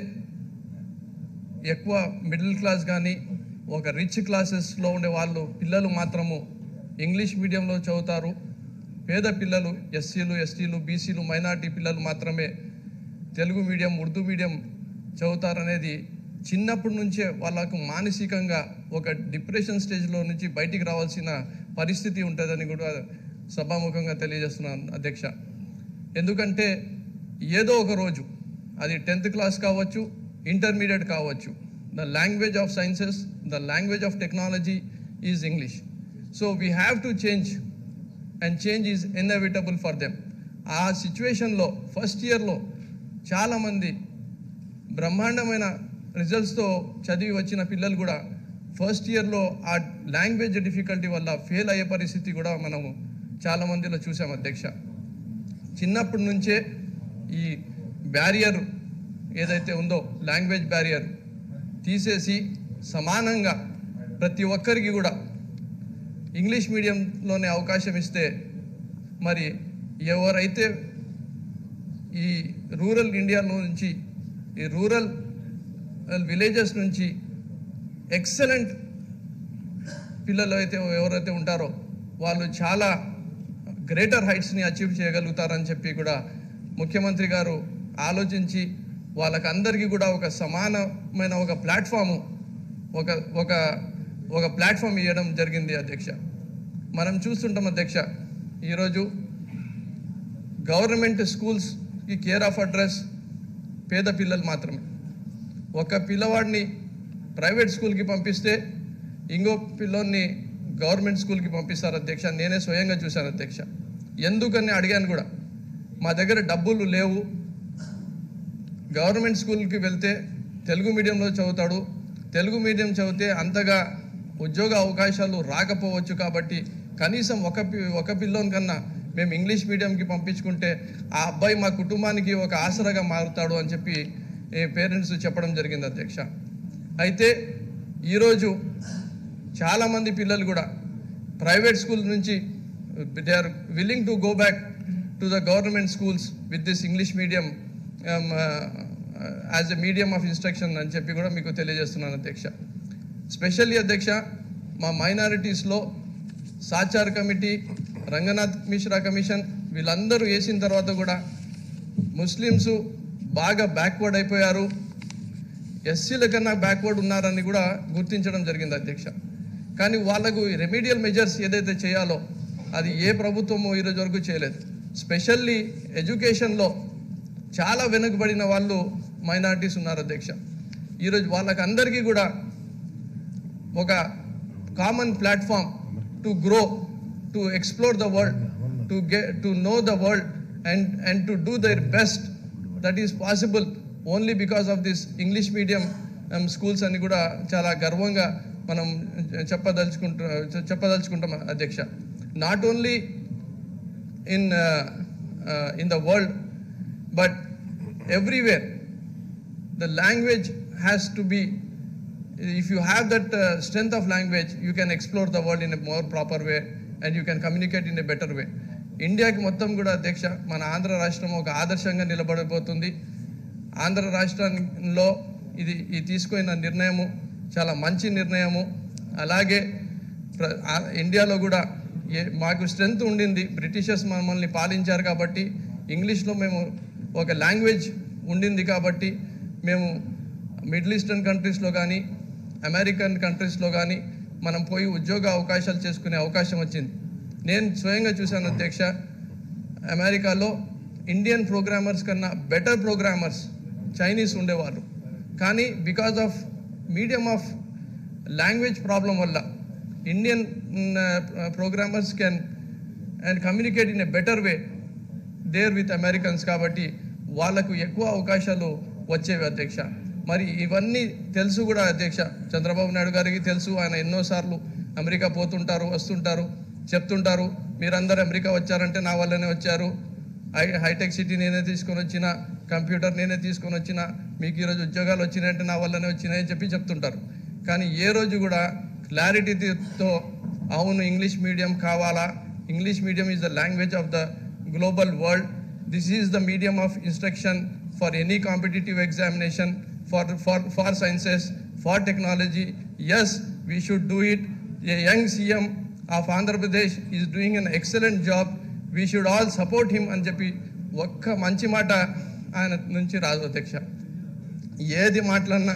ఎక్కువ మిడిల్ క్లాస్ కానీ ఒక రిచ్ క్లాసెస్లో ఉండే వాళ్ళు పిల్లలు మాత్రము ఇంగ్లీష్ మీడియంలో చదువుతారు పేద పిల్లలు ఎస్సీలు ఎస్టీలు బీసీలు మైనార్టీ పిల్లలు మాత్రమే తెలుగు మీడియం ఉర్దూ మీడియం చదువుతారనేది చిన్నప్పటి నుంచే వాళ్ళకు మానసికంగా ఒక డిప్రెషన్ స్టేజ్లో నుంచి బయటికి రావాల్సిన పరిస్థితి ఉంటుందని కూడా సభాముఖంగా తెలియజేస్తున్నాను అధ్యక్ష ఎందుకంటే ఏదో ఒక రోజు అది టెన్త్ క్లాస్ కావచ్చు ఇంటర్మీడియట్ కావచ్చు the language of sciences the language of technology is English so we have to change and change is inevitable for them ఆ సిచ్యువేషన్లో ఫస్ట్ ఇయర్లో చాలామంది బ్రహ్మాండమైన రిజల్ట్స్తో చదివి వచ్చిన పిల్లలు కూడా ఫస్ట్ ఇయర్లో ఆ లాంగ్వేజ్ డిఫికల్టీ వల్ల ఫెయిల్ అయ్యే పరిస్థితి కూడా మనము చాలా మందిలో చూసాం అధ్యక్ష చిన్నప్పటి నుంచే ఈ బ్యారియర్ ఏదైతే ఉందో లాంగ్వేజ్ బ్యారియర్ తీసేసి సమానంగా ప్రతి ఒక్కరికి కూడా ఇంగ్లీష్ మీడియంలోనే అవకాశం ఇస్తే మరి ఎవరైతే ఈ రూరల్ ఇండియాలో నుంచి ఈ రూరల్ విలేజెస్ నుంచి ఎక్సలెంట్ పిల్లలు అయితే ఎవరైతే ఉంటారో వాళ్ళు చాలా గ్రేటర్ హైట్స్ని అచీవ్ చేయగలుగుతారని చెప్పి కూడా ముఖ్యమంత్రి గారు ఆలోచించి వాళ్ళకందరికీ కూడా ఒక సమానమైన ఒక ప్లాట్ఫాము ఒక ఒక ఒక ప్లాట్ఫామ్ ఇవ్వడం జరిగింది అధ్యక్ష మనం చూస్తుంటాం అధ్యక్ష ఈరోజు గవర్నమెంట్ స్కూల్స్కి కేర్ ఆఫ్ అడ్రస్ పేద పిల్లలు మాత్రమే ఒక పిల్లవాడిని ప్రైవేట్ స్కూల్కి పంపిస్తే ఇంకో పిల్లోని గవర్నమెంట్ స్కూల్కి పంపిస్తారు అధ్యక్ష నేనే స్వయంగా చూశాను అధ్యక్ష ఎందుకని అడిగాను కూడా మా దగ్గర డబ్బులు లేవు గవర్నమెంట్ స్కూల్కి వెళ్తే తెలుగు మీడియంలో చదువుతాడు తెలుగు మీడియం చదివితే అంతగా ఉద్యోగ అవకాశాలు రాకపోవచ్చు కాబట్టి కనీసం ఒక పి- ఒక పిల్లోని కన్నా మేము ఇంగ్లీష్ మీడియంకి పంపించుకుంటే ఆ అబ్బాయి మా కుటుంబానికి ఒక ఆసరాగా మారుతాడు అని చెప్పి పేరెంట్స్ చెప్పడం జరిగింది అధ్యక్ష అయితే ఈరోజు చాలామంది పిల్లలు కూడా ప్రైవేట్ స్కూల్ నుంచి they are willing to go back to the government schools with this English medium as a medium of instruction అని చెప్పి కూడా మీకు తెలియజేస్తున్నాను అధ్యక్ష స్పెషల్లీ అధ్యక్ష మా మైనారిటీస్లో సాచార్ కమిటీ రంగనాథ్ మిశ్రా కమిషన్ వీళ్ళందరూ వేసిన తర్వాత కూడా ముస్లిమ్స్ బాగా బ్యాక్వర్డ్ అయిపోయారు ఎస్సీల కన్నా బ్యాక్వర్డ్ ఉన్నారని కూడా గుర్తించడం జరిగింది అధ్యక్ష కానీ వాళ్ళకు రెమీడియల్ మెజర్స్ ఏదైతే చేయాలో అది ఏ ప్రభుత్వమో ఈరోజు వరకు చేయలేదు స్పెషల్లీ ఎడ్యుకేషన్లో చాలా వెనుకబడిన వాళ్ళు మైనారిటీస్ ఉన్నారు అధ్యక్ష ఈరోజు వాళ్ళకి అందరికీ కూడా ఒక common platform to grow to explore the world to get to know the world and and to do their best that is possible only because of this English medium schools అని కూడా చాలా గర్వంగా మనం చెప్పదలుచుకుంటు చెప్పదలుచుకుంటాం అధ్యక్ష not only in uh, uh, in the world but everywhere the language has to be if you have that uh, strength of language you can explore the world in a more proper way and you can communicate in a better way ఇండియాకి మొత్తం కూడా అధ్యక్ష మన ఆంధ్ర రాష్ట్రం ఒక ఆదర్శంగా నిలబడిపోతుంది ఆంధ్ర రాష్ట్రంలో ఇది ఈ తీసుకున్న నిర్ణయము చాలా మంచి నిర్ణయము అలాగే ప్ర- ఆ- ఇండియాలో కూడా ఏ మాకు స్ట్రెంగ్త్ ఉండింది బ్రిటిషర్స్ మమ్మల్ని పాలించారు కాబట్టి ఇంగ్లీష్లో మేము ఒక లాంగ్వేజ్ ఉండింది కాబట్టి మేము మిడిల్ ఈస్టర్న్ కంట్రీస్లో కానీ అమెరికన్ కంట్రీస్లో కానీ మనం పోయి ఉద్యోగ అవకాశాలు చేసుకునే అవకాశం వచ్చింది నేను స్వయంగా చూశాను అధ్యక్ష అమెరికాలో ఇండియన్ ప్రోగ్రామర్స్ కన్నా బెటర్ ప్రోగ్రామర్స్ చైనీస్ ఉండేవాళ్ళు కానీ because of medium of language problem వల్ల Indian programmers can and communicate in a better way there with Americans కాబట్టి వాళ్ళకు ఎక్కువ అవకాశాలు వచ్చేవి అధ్యక్ష మరి ఇవన్నీ తెలుసు కూడా అధ్యక్ష చంద్రబాబు నాయుడు గారికి తెలుసు ఆయన ఎన్నోసార్లు అమెరికా పోతుంటారు వస్తుంటారు చెప్తుంటారు మీరందరూ అమెరికా వచ్చారంటే నా వల్లనే వచ్చారు హై హైటెక్ సిటీ నేనే తీసుకొని వచ్చిన కంప్యూటర్ నేనే తీసుకొని వచ్చిన మీకు ఈరోజు ఉద్యోగాలు వచ్చినాయంటే నా వల్లనే వచ్చినాయని చెప్పి చెప్తుంటారు కానీ ఏ రోజు కూడా క్లారిటీతో అవును ఇంగ్లీష్ మీడియం కావాలా English medium is the language of the global world this is the medium of instruction for any competitive examination for for for sciences for technology yes we should do it a young CM of Andhra Pradesh is doing an excellent job we should all support him అని చెప్పి ఒక్క మంచి మాట ఆయన నుంచి రాదు అధ్యక్ష ఏది మాట్లాడినా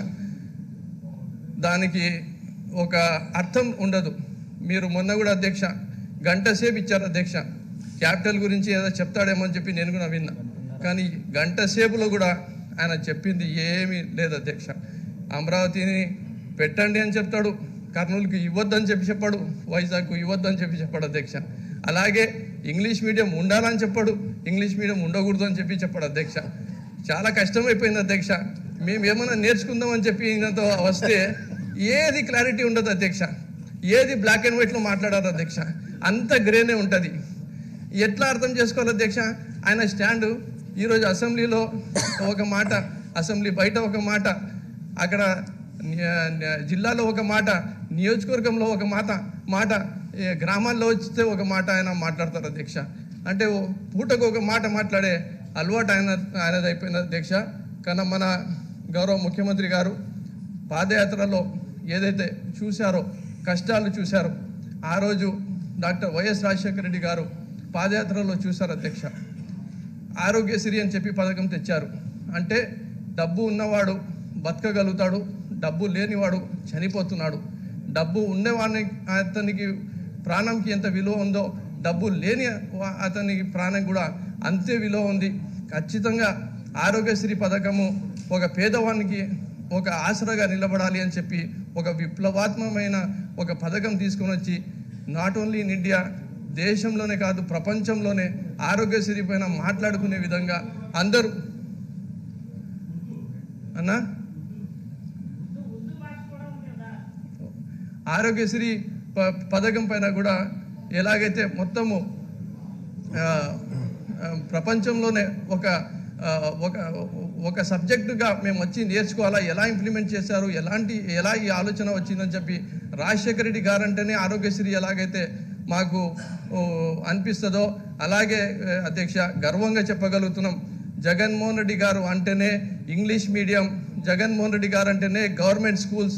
దానికి ఒక అర్థం ఉండదు మీరు మొన్న కూడా అధ్యక్ష గంట సేపు ఇచ్చారు అధ్యక్ష క్యాపిటల్ గురించి ఏదో చెప్తాడేమో అని చెప్పి నేను కూడా విన్నా కానీ గంట సేపులో కూడా ఆయన చెప్పింది ఏమీ లేదు అధ్యక్ష అమరావతిని పెట్టండి అని చెప్తాడు కర్నూలుకి ఇవ్వద్దని చెప్పి చెప్పాడు వైజాగ్కు ఇవ్వద్దని చెప్పి చెప్పాడు అధ్యక్ష అలాగే ఇంగ్లీష్ మీడియం ఉండాలని చెప్పాడు ఇంగ్లీష్ మీడియం ఉండకూడదు అని చెప్పి చెప్పాడు అధ్యక్ష చాలా కష్టమైపోయింది అధ్యక్ష మేము ఏమైనా నేర్చుకుందాం అని చెప్పి ఈయనతో వస్తే ఏది క్లారిటీ ఉండదు అధ్యక్ష ఏది బ్లాక్ అండ్ వైట్లో మాట్లాడారు అధ్యక్ష అంత గ్రేనే ఉంటుంది ఎట్లా అర్థం చేసుకోవాలి అధ్యక్ష ఆయన స్టాండు ఈరోజు అసెంబ్లీలో ఒక మాట అసెంబ్లీ బయట ఒక మాట అక్కడ న్య- న్య- జిల్లాలో ఒక మాట నియోజకవర్గంలో ఒక మాట మాట ఏ గ్రామాల్లో వస్తే ఒక మాట ఆయన మాట్లాడతారు అధ్యక్ష అంటే ఓ పూటకు ఒక మాట మాట్లాడే అలవాటు ఆయన ఆయనది అయిపోయింది అధ్యక్ష కానీ మన గౌరవ ముఖ్యమంత్రి గారు పాదయాత్రలో ఏదైతే చూశారో కష్టాలు చూశారో ఆ రోజు డాక్టర్ వైఎస్ రాజశేఖర రెడ్డి గారు పాదయాత్రలో చూశారు అధ్యక్ష ఆరోగ్యశ్రీ అని చెప్పి పథకం తెచ్చారు అంటే డబ్బు ఉన్నవాడు బతకగలుగుతాడు డబ్బు లేనివాడు చనిపోతున్నాడు డబ్బు ఉండేవాడిని అతనికి ప్రాణంకి ఎంత విలువ ఉందో డబ్బు లేని వా- అతనికి ప్రాణం కూడా అంతే విలువ ఉంది ఖచ్చితంగా ఆరోగ్యశ్రీ పథకము ఒక పేదవానికి ఒక ఆసరాగా నిలబడాలి అని చెప్పి ఒక విప్లవాత్మకమైన ఒక పథకం తీసుకొని వచ్చి నాట్ ఓన్లీ ఇన్ ఇండియా దేశంలోనే కాదు ప్రపంచంలోనే ఆరోగ్యశ్రీ పైన మాట్లాడుకునే విధంగా అందరూ అన్నా ఆరోగ్యశ్రీ ప- పథకం పైన కూడా ఎలాగైతే మొత్తము ఆ, ఆ, ప్రపంచంలోనే ఒక ఆ, ఒక ఒక సబ్జెక్టుగా మేము వచ్చి నేర్చుకోవాలా ఎలా ఇంప్లిమెంట్ చేశారు ఎలాంటి ఎలా ఈ ఆలోచన వచ్చిందని చెప్పి రాజశేఖర రెడ్డి గారంటేనే ఆరోగ్యశ్రీ ఎలాగైతే మాకు ఓ, అనిపిస్తుందో అలాగే ఏ, అధ్యక్ష గర్వంగా చెప్పగలుగుతున్నాం జగన్మోహన్ రెడ్డి గారు అంటేనే ఇంగ్లీష్ మీడియం జగన్మోహన్ రెడ్డి గారు అంటేనే government schools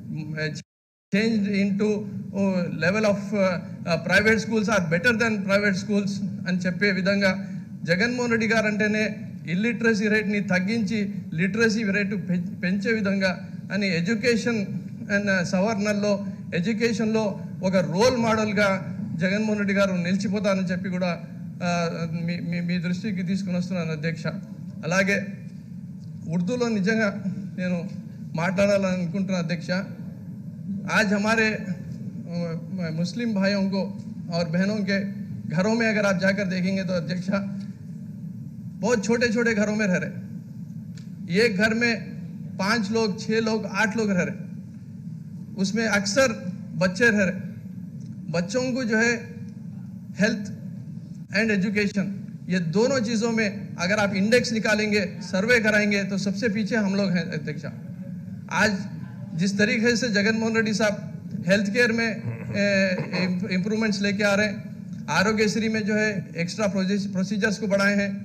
change into level of private schools are better than private schools అని చెప్పే విధంగా జగన్మోహన్ రెడ్డి గారు అంటేనే ఇల్లిటరసీ రేట్ని తగ్గించి లిటరసీ రేటు పెం- పెంచే విధంగా అని ఎడ్యుకేషన్ అండ్ సవర్ణల్లో ఎడ్యుకేషన్లో ఒక రోల్ మోడల్గా జగన్మోహన్ రెడ్డి గారు నిలిచిపోతారని చెప్పి కూడా ఆ, మీ మీ- మీ దృష్టికి తీసుకుని వస్తున్నాను అధ్యక్ష అలాగే उर्दू నిజంగా నేను మాట్లాడాలనుకుంటున్నా అధ్యక్ష आज हमारे अ, मुस्लिम भाइयों को और बहनों के घरों में अगर आप जाकर देखेंगे तो अध्यक्षा बहुत छोटे छोटे घरों में रह रहे एक घर में पांच लोग छह लोग आठ लोग रह रहे उसमें अक्सर बच्चे रह रहे बच्चों को जो है हेल्थ एंड एजुकेशन ये दोनों चीज़ों में अगर आप इंडेक्स निकालेंगे सर्वे कराएंगे तो सबसे पीछे हम लोग हैं अध्यक्षा आज जिस तरीके से जगनमोहन रेड्डी साहब हेल्थ केयर में इम्प्रूवमेंट्स लेके आ रहे हैं आरोग्यश्री में जो है एक्स्ट्रा प्रोसीजर्स को बढ़ाए हैं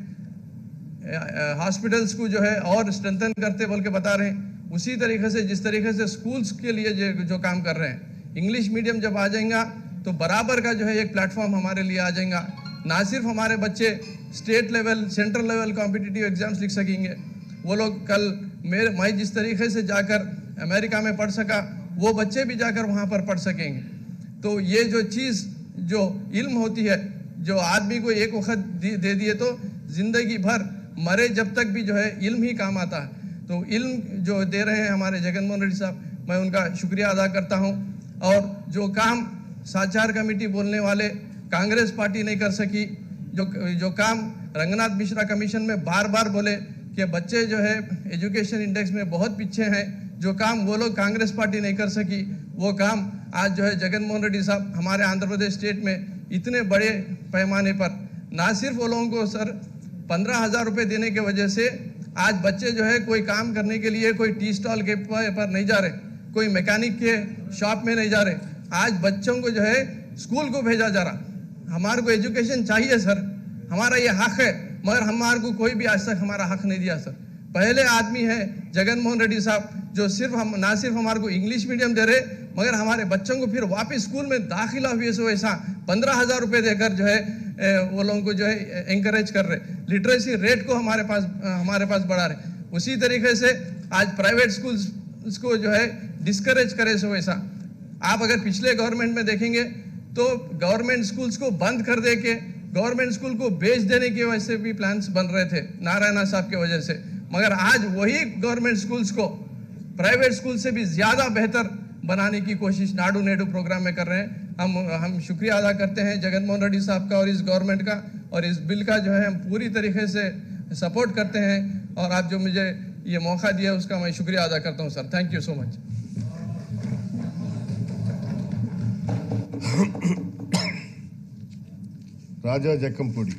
हॉस्पिटल्स को जो है और स्ट्रेंथन करते बोल के बता रहे हैं उसी तरीके से जिस तरीके से स्कूल्स के लिए जो, जो काम कर रहे हैं इंग्लिश मीडियम जब आ जाएगा तो बराबर का जो है एक प्लेटफॉर्म हमारे लिए आ जाएगा ना सिर्फ हमारे बच्चे state level central level competitive exams लिख सकेंगे वो लोग कल मेरे मैं जिस तरीके से जाकर अमेरिका में पढ़ सका वो बच्चे भी जाकर वहाँ पर पढ़ सकेंगे तो ये जो चीज़ जो इल्म होती है जो आदमी को एक वक्त दे दे दिए तो जिंदगी भर मरे जब तक भी जो है इल्म ही काम आता है तो इल्म जो दे रहे हैं हमारे जगनमोहन रेड्डी साहब मैं उनका शुक्रिया अदा करता हूँ और जो काम साचार कमेटी बोलने वाले कांग्रेस पार्टी नहीं कर सकी जो जो काम रंगनाथ मिश्रा कमीशन में बार बार बोले कि बच्चे जो है एजुकेशन इंडेक्स में बहुत पीछे हैं जो काम वो लोग कांग्रेस पार्टी नहीं कर सकी वो काम आज जो है जगनमोहन रेड्डी साहब हमारे आंध्र प्रदेश स्टेट में इतने बड़े पैमाने पर ना सिर्फ वो लोगों को सर पंद्रह हजार रुपये देने की वजह से आज बच्चे जो है कोई काम करने के लिए कोई टी स्टॉल के प- पर नहीं जा रहे कोई मैकेनिक के शॉप में नहीं जा रहे आज बच्चों को जो है स्कूल को भेजा जा रहा हमारे को एजुकेशन चाहिए सर हमारा ये हक है मगर हमारे को कोई भी आज तक हमारा हक नहीं दिया सर पहले आदमी है जगनमोहन रेड्डी साहब जो सिर्फ हम ना सिर्फ हमारे को इंग्लिश मीडियम दे रहे मगर हमारे बच्चों को फिर वापस स्कूल में दाखिला हुए से वैसा पंद्रह हजार रुपये देकर जो है ए, वो लोगों को जो है एंकरेज कर रहे लिटरेसी रेट को हमारे पास अ, हमारे पास बढ़ा रहे उसी तरीके से आज प्राइवेट स्कूल्स को जो है डिस्करेज करे से वैसा आप अगर पिछले गवर्नमेंट में देखेंगे तो गवर्नमेंट स्कूल्स को बंद कर दे के गवर्नमेंट स्कूल को बेच देने की वजह से भी प्लान्स बन रहे थे नारायणा साहब की वजह से मगर आज वही गवर्नमेंट स्कूल्स को प्राइवेट स्कूल से भी ज्यादा बेहतर बनाने की कोशिश नाडू नेडू प्रोग्राम में कर रहे हैं हम हम शुक्रिया अदा करते हैं जगनमोहन रेड्डी साहब का और इस गवर्नमेंट का और इस बिल का जो है हम पूरी तरीके से सपोर्ट करते हैं और आप जो मुझे ये मौका दिया उसका मैं शुक्रिया अदा करता हूँ sir thank you so much Raja Jakkampudi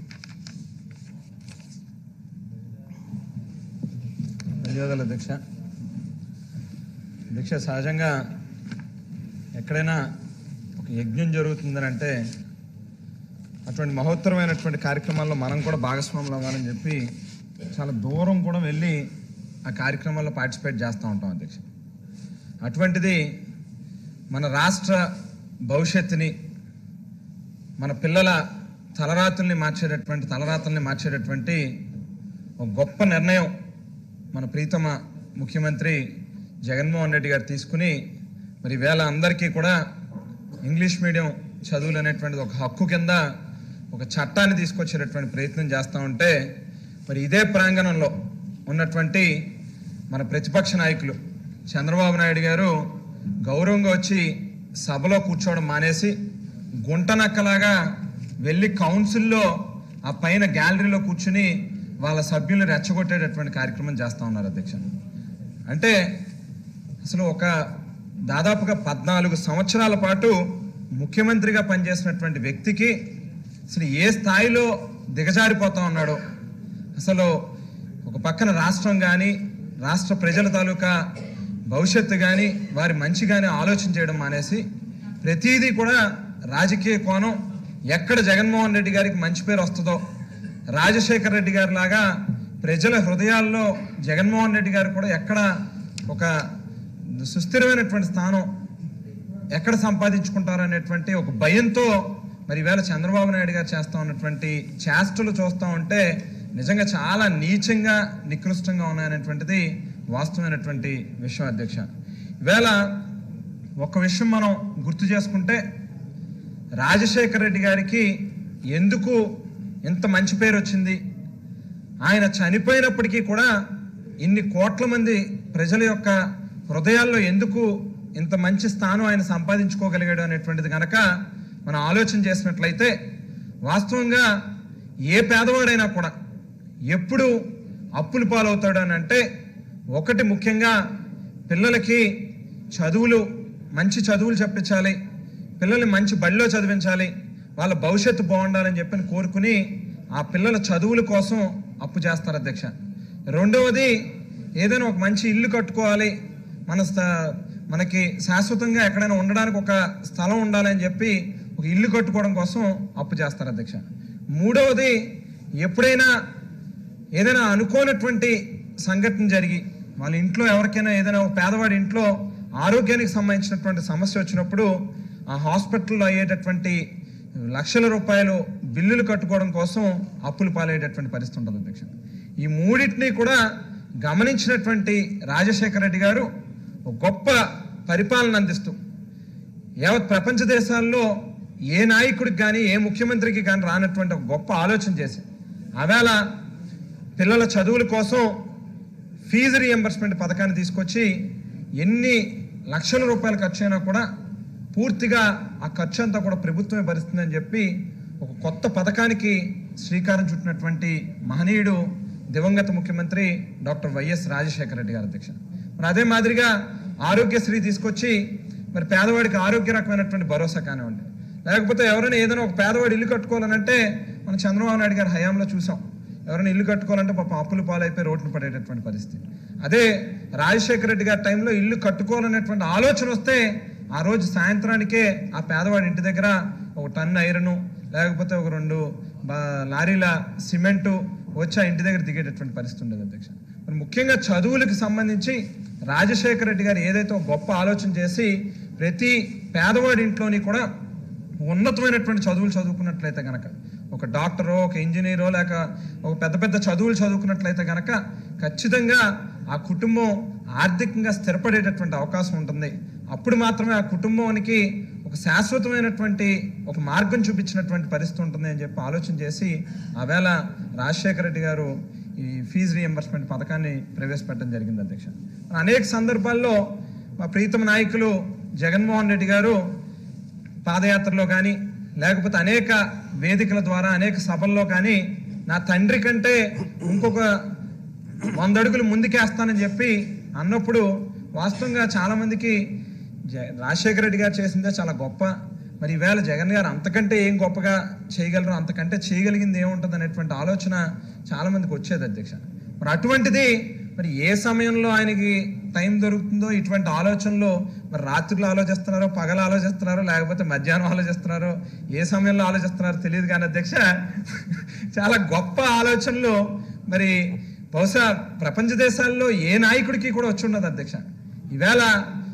ధన్యవాదాలు అధ్యక్ష అధ్యక్ష సహజంగా ఎక్కడైనా ఒక యజ్ఞం జరుగుతుందని అంటే అటువంటి మహోత్తరమైనటువంటి కార్యక్రమాల్లో మనం కూడా భాగస్వాములు అవ్వాలని చెప్పి చాలా దూరం కూడా వెళ్ళి ఆ కార్యక్రమాల్లో పార్టిసిపేట్ చేస్తూ ఉంటాం అధ్యక్ష అటువంటిది మన రాష్ట్ర భవిష్యత్తుని మన పిల్లల తలరాతుల్ని మార్చేటటువంటి తలరాతల్ని మార్చేటటువంటి ఒక గొప్ప నిర్ణయం మన ప్రీతమ ముఖ్యమంత్రి జగన్మోహన్ రెడ్డి గారు తీసుకుని మరి వేళ అందరికీ కూడా ఇంగ్లీష్ మీడియం చదువులు అనేటువంటిది ఒక హక్కు కింద ఒక చట్టాన్ని తీసుకొచ్చేటటువంటి ప్రయత్నం చేస్తూ ఉంటే మరి ఇదే ప్రాంగణంలో ఉన్నటువంటి మన ప్రతిపక్ష నాయకులు చంద్రబాబు నాయుడు గారు గౌరవంగా వచ్చి సభలో కూర్చోవడం మానేసి గుంటనక్కలాగా వెళ్ళి కౌన్సిల్లో ఆ పైన గ్యాలరీలో కూర్చుని వాళ్ళ సభ్యులను రెచ్చగొట్టేటటువంటి కార్యక్రమం చేస్తూ ఉన్నారు అధ్యక్ష అంటే అసలు ఒక దాదాపుగా పద్నాలుగు సంవత్సరాల పాటు ముఖ్యమంత్రిగా పనిచేసినటువంటి వ్యక్తికి అసలు ఏ స్థాయిలో దిగజారిపోతా ఉన్నాడో అసలు ఒక పక్కన రాష్ట్రం కానీ రాష్ట్ర ప్రజల తాలూకా భవిష్యత్తు కానీ వారి మంచి కానీ ఆలోచన చేయడం మానేసి ప్రతిదీ కూడా రాజకీయ కోణం ఎక్కడ జగన్మోహన్ రెడ్డి గారికి మంచి పేరు వస్తుందో రాజశేఖర రెడ్డి గారి లాగా ప్రజల హృదయాల్లో జగన్మోహన్ రెడ్డి గారు కూడా ఎక్కడ ఒక సుస్థిరమైనటువంటి స్థానం ఎక్కడ సంపాదించుకుంటారు అనేటువంటి ఒక భయంతో మరి ఈవేళ చంద్రబాబు నాయుడు గారు చేస్తా ఉన్నటువంటి చేష్టలు చూస్తూ ఉంటే నిజంగా చాలా నీచంగా నికృష్టంగా ఉన్నాయనేటువంటిది వాస్తవమైనటువంటి విషయం అధ్యక్ష ఈవేళ ఒక విషయం మనం గుర్తు చేసుకుంటే రాజశేఖర రెడ్డి గారికి ఎందుకు ఇంత మంచి పేరు వచ్చింది ఆయన చనిపోయినప్పటికీ కూడా ఇన్ని కోట్ల మంది ప్రజల యొక్క హృదయాల్లో ఎందుకు ఇంత మంచి స్థానం ఆయన సంపాదించుకోగలిగాడు అనేటువంటిది కనుక మనం ఆలోచన చేసినట్లయితే వాస్తవంగా ఏ పేదవాడైనా కూడా ఎప్పుడు అప్పులు పాలవుతాడు అని అంటే ఒకటి ముఖ్యంగా పిల్లలకి చదువులు మంచి చదువులు చెప్పించాలి పిల్లల్ని మంచి బడిలో చదివించాలి వాళ్ళ భవిష్యత్తు బాగుండాలని చెప్పని కోరుకుని ఆ పిల్లల చదువుల కోసం అప్పు చేస్తారు అధ్యక్ష రెండవది ఏదైనా ఒక మంచి ఇల్లు కట్టుకోవాలి మన స్థ- మనకి శాశ్వతంగా ఎక్కడైనా ఉండడానికి ఒక స్థలం ఉండాలని చెప్పి ఒక ఇల్లు కట్టుకోవడం కోసం అప్పు చేస్తారు అధ్యక్ష మూడవది ఎప్పుడైనా ఏదైనా అనుకోనటువంటి సంఘటన జరిగి వాళ్ళ ఇంట్లో ఎవరికైనా ఏదైనా ఒక పేదవాడి ఇంట్లో ఆరోగ్యానికి సంబంధించినటువంటి సమస్య వచ్చినప్పుడు ఆ హాస్పిటల్లో అయ్యేటటువంటి లక్షల రూపాయలు బిల్లులు కట్టుకోవడం కోసం అప్పులు పాలయ్యేటటువంటి పరిస్థితి ఉంటుంది అధ్యక్ష ఈ మూడింటిని కూడా గమనించినటువంటి రాజశేఖర రెడ్డి గారు ఒక గొప్ప పరిపాలన అందిస్తూ యావత్ ప్రపంచ దేశాల్లో ఏ నాయకుడికి కానీ ఏ ముఖ్యమంత్రికి కానీ రానటువంటి ఒక గొప్ప ఆలోచన చేసి ఆవేళ పిల్లల చదువుల కోసం ఫీజు రియంబర్స్మెంట్ పథకాన్ని తీసుకొచ్చి ఎన్ని లక్షల రూపాయలు ఖర్చు అయినా కూడా పూర్తిగా ఆ ఖర్చు అంతా కూడా ప్రభుత్వమే భరిస్తుందని చెప్పి ఒక కొత్త పథకానికి శ్రీకారం చుట్టినటువంటి మహనీయుడు దివంగత ముఖ్యమంత్రి డాక్టర్ వైఎస్ రాజశేఖర రెడ్డి గారు అధ్యక్ష మరి అదే మాదిరిగా ఆరోగ్యశ్రీ తీసుకొచ్చి మరి పేదవాడికి ఆరోగ్య రకమైనటువంటి భరోసా కానివ్వండి లేకపోతే ఎవరైనా ఏదైనా ఒక పేదవాడు ఇల్లు కట్టుకోవాలనంటే మన చంద్రబాబు నాయుడు గారి హయాంలో చూసాం ఎవరైనా ఇల్లు కట్టుకోవాలంటే పాపం అప్పులు పాలైపోయి రోడ్లు పడేటటువంటి పరిస్థితి అదే రాజశేఖర రెడ్డి గారి టైంలో ఇల్లు కట్టుకోవాలనేటువంటి ఆలోచన వస్తే ఆ రోజు సాయంత్రానికే ఆ పేదవాడి ఇంటి దగ్గర ఒక టన్ ఐరను లేకపోతే ఒక రెండు బా- లారీల సిమెంటు వచ్చి ఆ ఇంటి దగ్గర దిగేటటువంటి పరిస్థితి ఉండేది అధ్యక్ష మరి ముఖ్యంగా చదువులకు సంబంధించి రాజశేఖర రెడ్డి గారు ఏదైతే ఒక గొప్ప ఆలోచన చేసి ప్రతి పేదవాడి ఇంట్లోని కూడా ఉన్నతమైనటువంటి చదువులు చదువుకున్నట్లయితే గనక ఒక డాక్టరో ఒక ఇంజనీరో లేక ఒక పెద్ద పెద్ద చదువులు చదువుకున్నట్లయితే గనక ఖచ్చితంగా ఆ కుటుంబం ఆర్థికంగా స్థిరపడేటటువంటి అవకాశం ఉంటుంది అప్పుడు మాత్రమే ఆ కుటుంబానికి ఒక శాశ్వతమైనటువంటి ఒక మార్గం చూపించినటువంటి పరిస్థితి ఉంటుంది అని చెప్పి ఆలోచన చేసి ఆవేళ రాజశేఖర రెడ్డి గారు ఈ ఫీజు రియంబర్స్మెంట్ పథకాన్ని ప్రవేశపెట్టడం జరిగింది అధ్యక్ష అనేక సందర్భాల్లో మా ప్రీతమ నాయకులు జగన్మోహన్ రెడ్డి గారు పాదయాత్రలో కానీ లేకపోతే అనేక వేదికల ద్వారా అనేక సభల్లో కానీ నా తండ్రి కంటే ఇంకొక వంద అడుగులు ముందుకేస్తానని చెప్పి అన్నప్పుడు వాస్తవంగా చాలా మందికి జ- రాజశేఖర రెడ్డి గారు చేసిందే చాలా గొప్ప మరి ఈవేళ జగన్ గారు అంతకంటే ఏం గొప్పగా చేయగలరు అంతకంటే చేయగలిగింది ఏముంటుంది అనేటువంటి ఆలోచన చాలా మందికి వచ్చేది అధ్యక్ష మరి అటువంటిది మరి ఏ సమయంలో ఆయనకి టైం దొరుకుతుందో ఇటువంటి ఆలోచనలు మరి రాత్రులు ఆలోచిస్తున్నారో పగలు ఆలోచిస్తున్నారో లేకపోతే మధ్యాహ్నం ఆలోచిస్తున్నారో ఏ సమయంలో ఆలోచిస్తున్నారో తెలియదు కానీ అధ్యక్ష చాలా గొప్ప ఆలోచనలు మరి బహుశా ప్రపంచ దేశాల్లో ఏ నాయకుడికి కూడా వచ్చి ఉండదు అధ్యక్ష ఈవేళ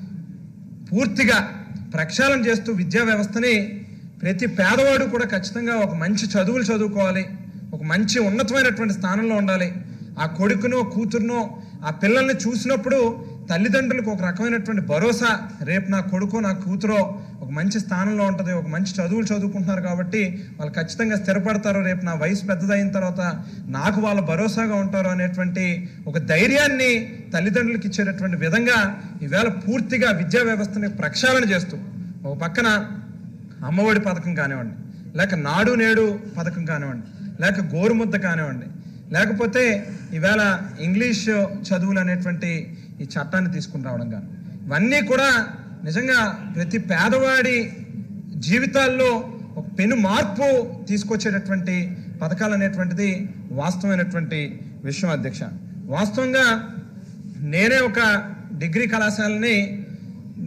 పూర్తిగా ప్రక్షాళన చేస్తూ విద్యా వ్యవస్థని ప్రతి పేదవాడు కూడా ఖచ్చితంగా ఒక మంచి చదువులు చదువుకోవాలి ఒక మంచి ఉన్నతమైనటువంటి స్థానంలో ఉండాలి ఆ కొడుకునో కూతురునో ఆ పిల్లల్ని చూసినప్పుడు తల్లిదండ్రులకు ఒక రకమైనటువంటి భరోసా రేపు నా కొడుకో నా కూతురో ఒక మంచి స్థానంలో ఉంటుంది ఒక మంచి చదువులు చదువుకుంటున్నారు కాబట్టి వాళ్ళు ఖచ్చితంగా స్థిరపడతారు రేపు నా వయసు పెద్దదైన తర్వాత నాకు వాళ్ళ భరోసాగా ఉంటారు అనేటువంటి ఒక ధైర్యాన్ని తల్లిదండ్రులకు ఇచ్చేటటువంటి విధంగా ఈవేళ పూర్తిగా విద్యా వ్యవస్థని ప్రక్షాళన చేస్తూ ఒక పక్కన అమ్మఒడి పథకం కానివ్వండి లేక నాడు నేడు పథకం కానివ్వండి లేక గోరుముద్ద కానివ్వండి లేకపోతే ఈవేళ ఇంగ్లీష్ చదువులు అనేటువంటి ఈ చట్టాన్ని తీసుకుని రావడం కానీ ఇవన్నీ కూడా నిజంగా ప్రతి పేదవాడి జీవితాల్లో ఒక పెను మార్పు తీసుకొచ్చేటటువంటి పథకాలు అనేటువంటిది వాస్తవమైనటువంటి విషయం అధ్యక్ష వాస్తవంగా నేనే ఒక డిగ్రీ కళాశాలని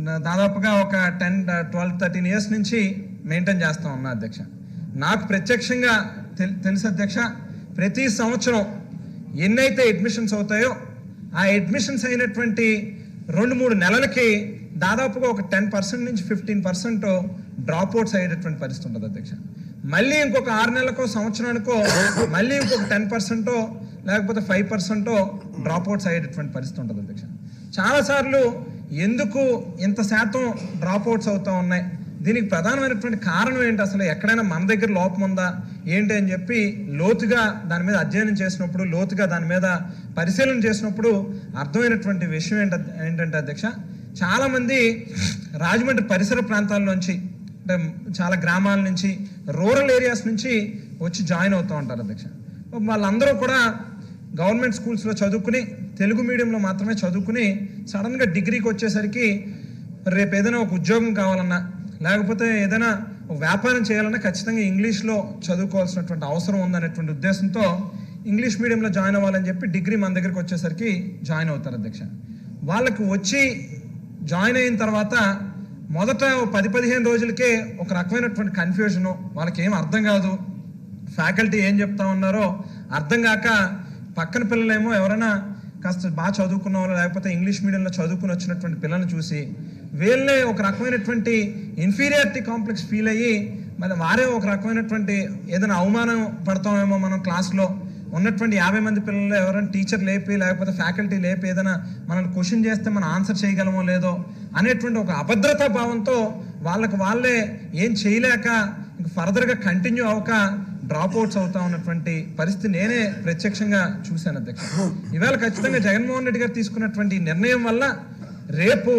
నా- దాదాపుగా ఒక టెన్ ట్వెల్వ్ థర్టీన్ ఇయర్స్ నుంచి మెయింటైన్ చేస్తా ఉన్నా అధ్యక్ష నాకు ప్రత్యక్షంగా తెల్- తెలుసు అధ్యక్ష ప్రతి సంవత్సరం ఎన్నైతే అడ్మిషన్స్ అవుతాయో ఆ అడ్మిషన్స్ అయినటువంటి రెండు మూడు నెలలకి దాదాపుగా ఒక టెన్ పర్సెంట్ నుంచి ఫిఫ్టీన్ పర్సెంట్ డ్రాప్ అవుట్స్ అయ్యేటటువంటి పరిస్థితి ఉంటుంది అధ్యక్ష మళ్ళీ ఇంకొక ఆరు నెలలకో సంవత్సరానికో మళ్ళీ ఇంకొక టెన్ పర్సెంటో లేకపోతే ఫైవ్ పర్సెంటో డ్రాప్ అవుట్స్ అయ్యేటటువంటి పరిస్థితి ఉంటుంది అధ్యక్ష చాలాసార్లు ఎందుకు ఇంత శాతం డ్రాప్ అవుట్స్ అవుతా ఉన్నాయి దీనికి ప్రధానమైనటువంటి కారణం ఏంటి అసలు ఎక్కడైనా మన దగ్గర లోపం ఉందా ఏంటి అని చెప్పి లోతుగా దాని మీద అధ్యయనం చేసినప్పుడు లోతుగా దాని మీద పరిశీలన చేసినప్పుడు అర్థమైనటువంటి విషయం ఏంట ఏంటంటే అధ్యక్ష చాలామంది రాజమండ్రి పరిసర ప్రాంతాల నుంచి అంటే చాలా గ్రామాల నుంచి రూరల్ ఏరియాస్ నుంచి వచ్చి జాయిన్ అవుతూ ఉంటారు అధ్యక్ష వాళ్ళందరూ కూడా గవర్నమెంట్ స్కూల్స్లో చదువుకుని తెలుగు మీడియంలో మాత్రమే చదువుకుని సడన్గా డిగ్రీకి వచ్చేసరికి రేపు ఏదైనా ఒక ఉద్యోగం కావాలన్నా లేకపోతే ఏదైనా ఒక వ్యాపారం చేయాలన్నా ఖచ్చితంగా ఇంగ్లీష్లో చదువుకోవాల్సినటువంటి అవసరం ఉందనేటువంటి ఉద్దేశంతో ఇంగ్లీష్ మీడియంలో జాయిన్ అవ్వాలని చెప్పి డిగ్రీ మన దగ్గరికి వచ్చేసరికి జాయిన్ అవుతారు అధ్యక్ష వాళ్ళకి వచ్చి జాయిన్ అయిన తర్వాత మొదట ఓ పది పదిహేను రోజులకే ఒక రకమైనటువంటి కన్ఫ్యూజను వాళ్ళకి ఏం అర్థం కాదు ఫ్యాకల్టీ ఏం చెప్తా ఉన్నారో అర్థం కాక పక్కన పిల్లలేమో ఎవరైనా కాస్త బాగా చదువుకున్న వాళ్ళు లేకపోతే ఇంగ్లీష్ మీడియంలో చదువుకుని వచ్చినటువంటి పిల్లల్ని చూసి వీళ్ళే ఒక రకమైనటువంటి ఇన్ఫీరియారిటీ కాంప్లెక్స్ ఫీల్ అయ్యి మరి వారే ఒక రకమైనటువంటి ఏదైనా అవమానం పడతామేమో మనం క్లాస్లో ఉన్నటువంటి యాభై మంది పిల్లలు ఎవరైనా టీచర్ లేపి లేకపోతే ఫ్యాకల్టీ లేపి ఏదైనా మనల్ని క్వశ్చన్ చేస్తే మనం ఆన్సర్ చేయగలమో లేదో అనేటువంటి ఒక అభద్రతా భావంతో వాళ్ళకి వాళ్ళే ఏం చేయలేక ఇంక ఫర్దర్గా కంటిన్యూ అవ్వక డ్రాప్ అవుట్స్ అవుతా ఉన్నటువంటి పరిస్థితి నేనే ప్రత్యక్షంగా చూశాను అధ్యక్ష ఇవాళ ఖచ్చితంగా జగన్మోహన్ రెడ్డి గారు తీసుకున్నటువంటి ఈ నిర్ణయం వల్ల రేపు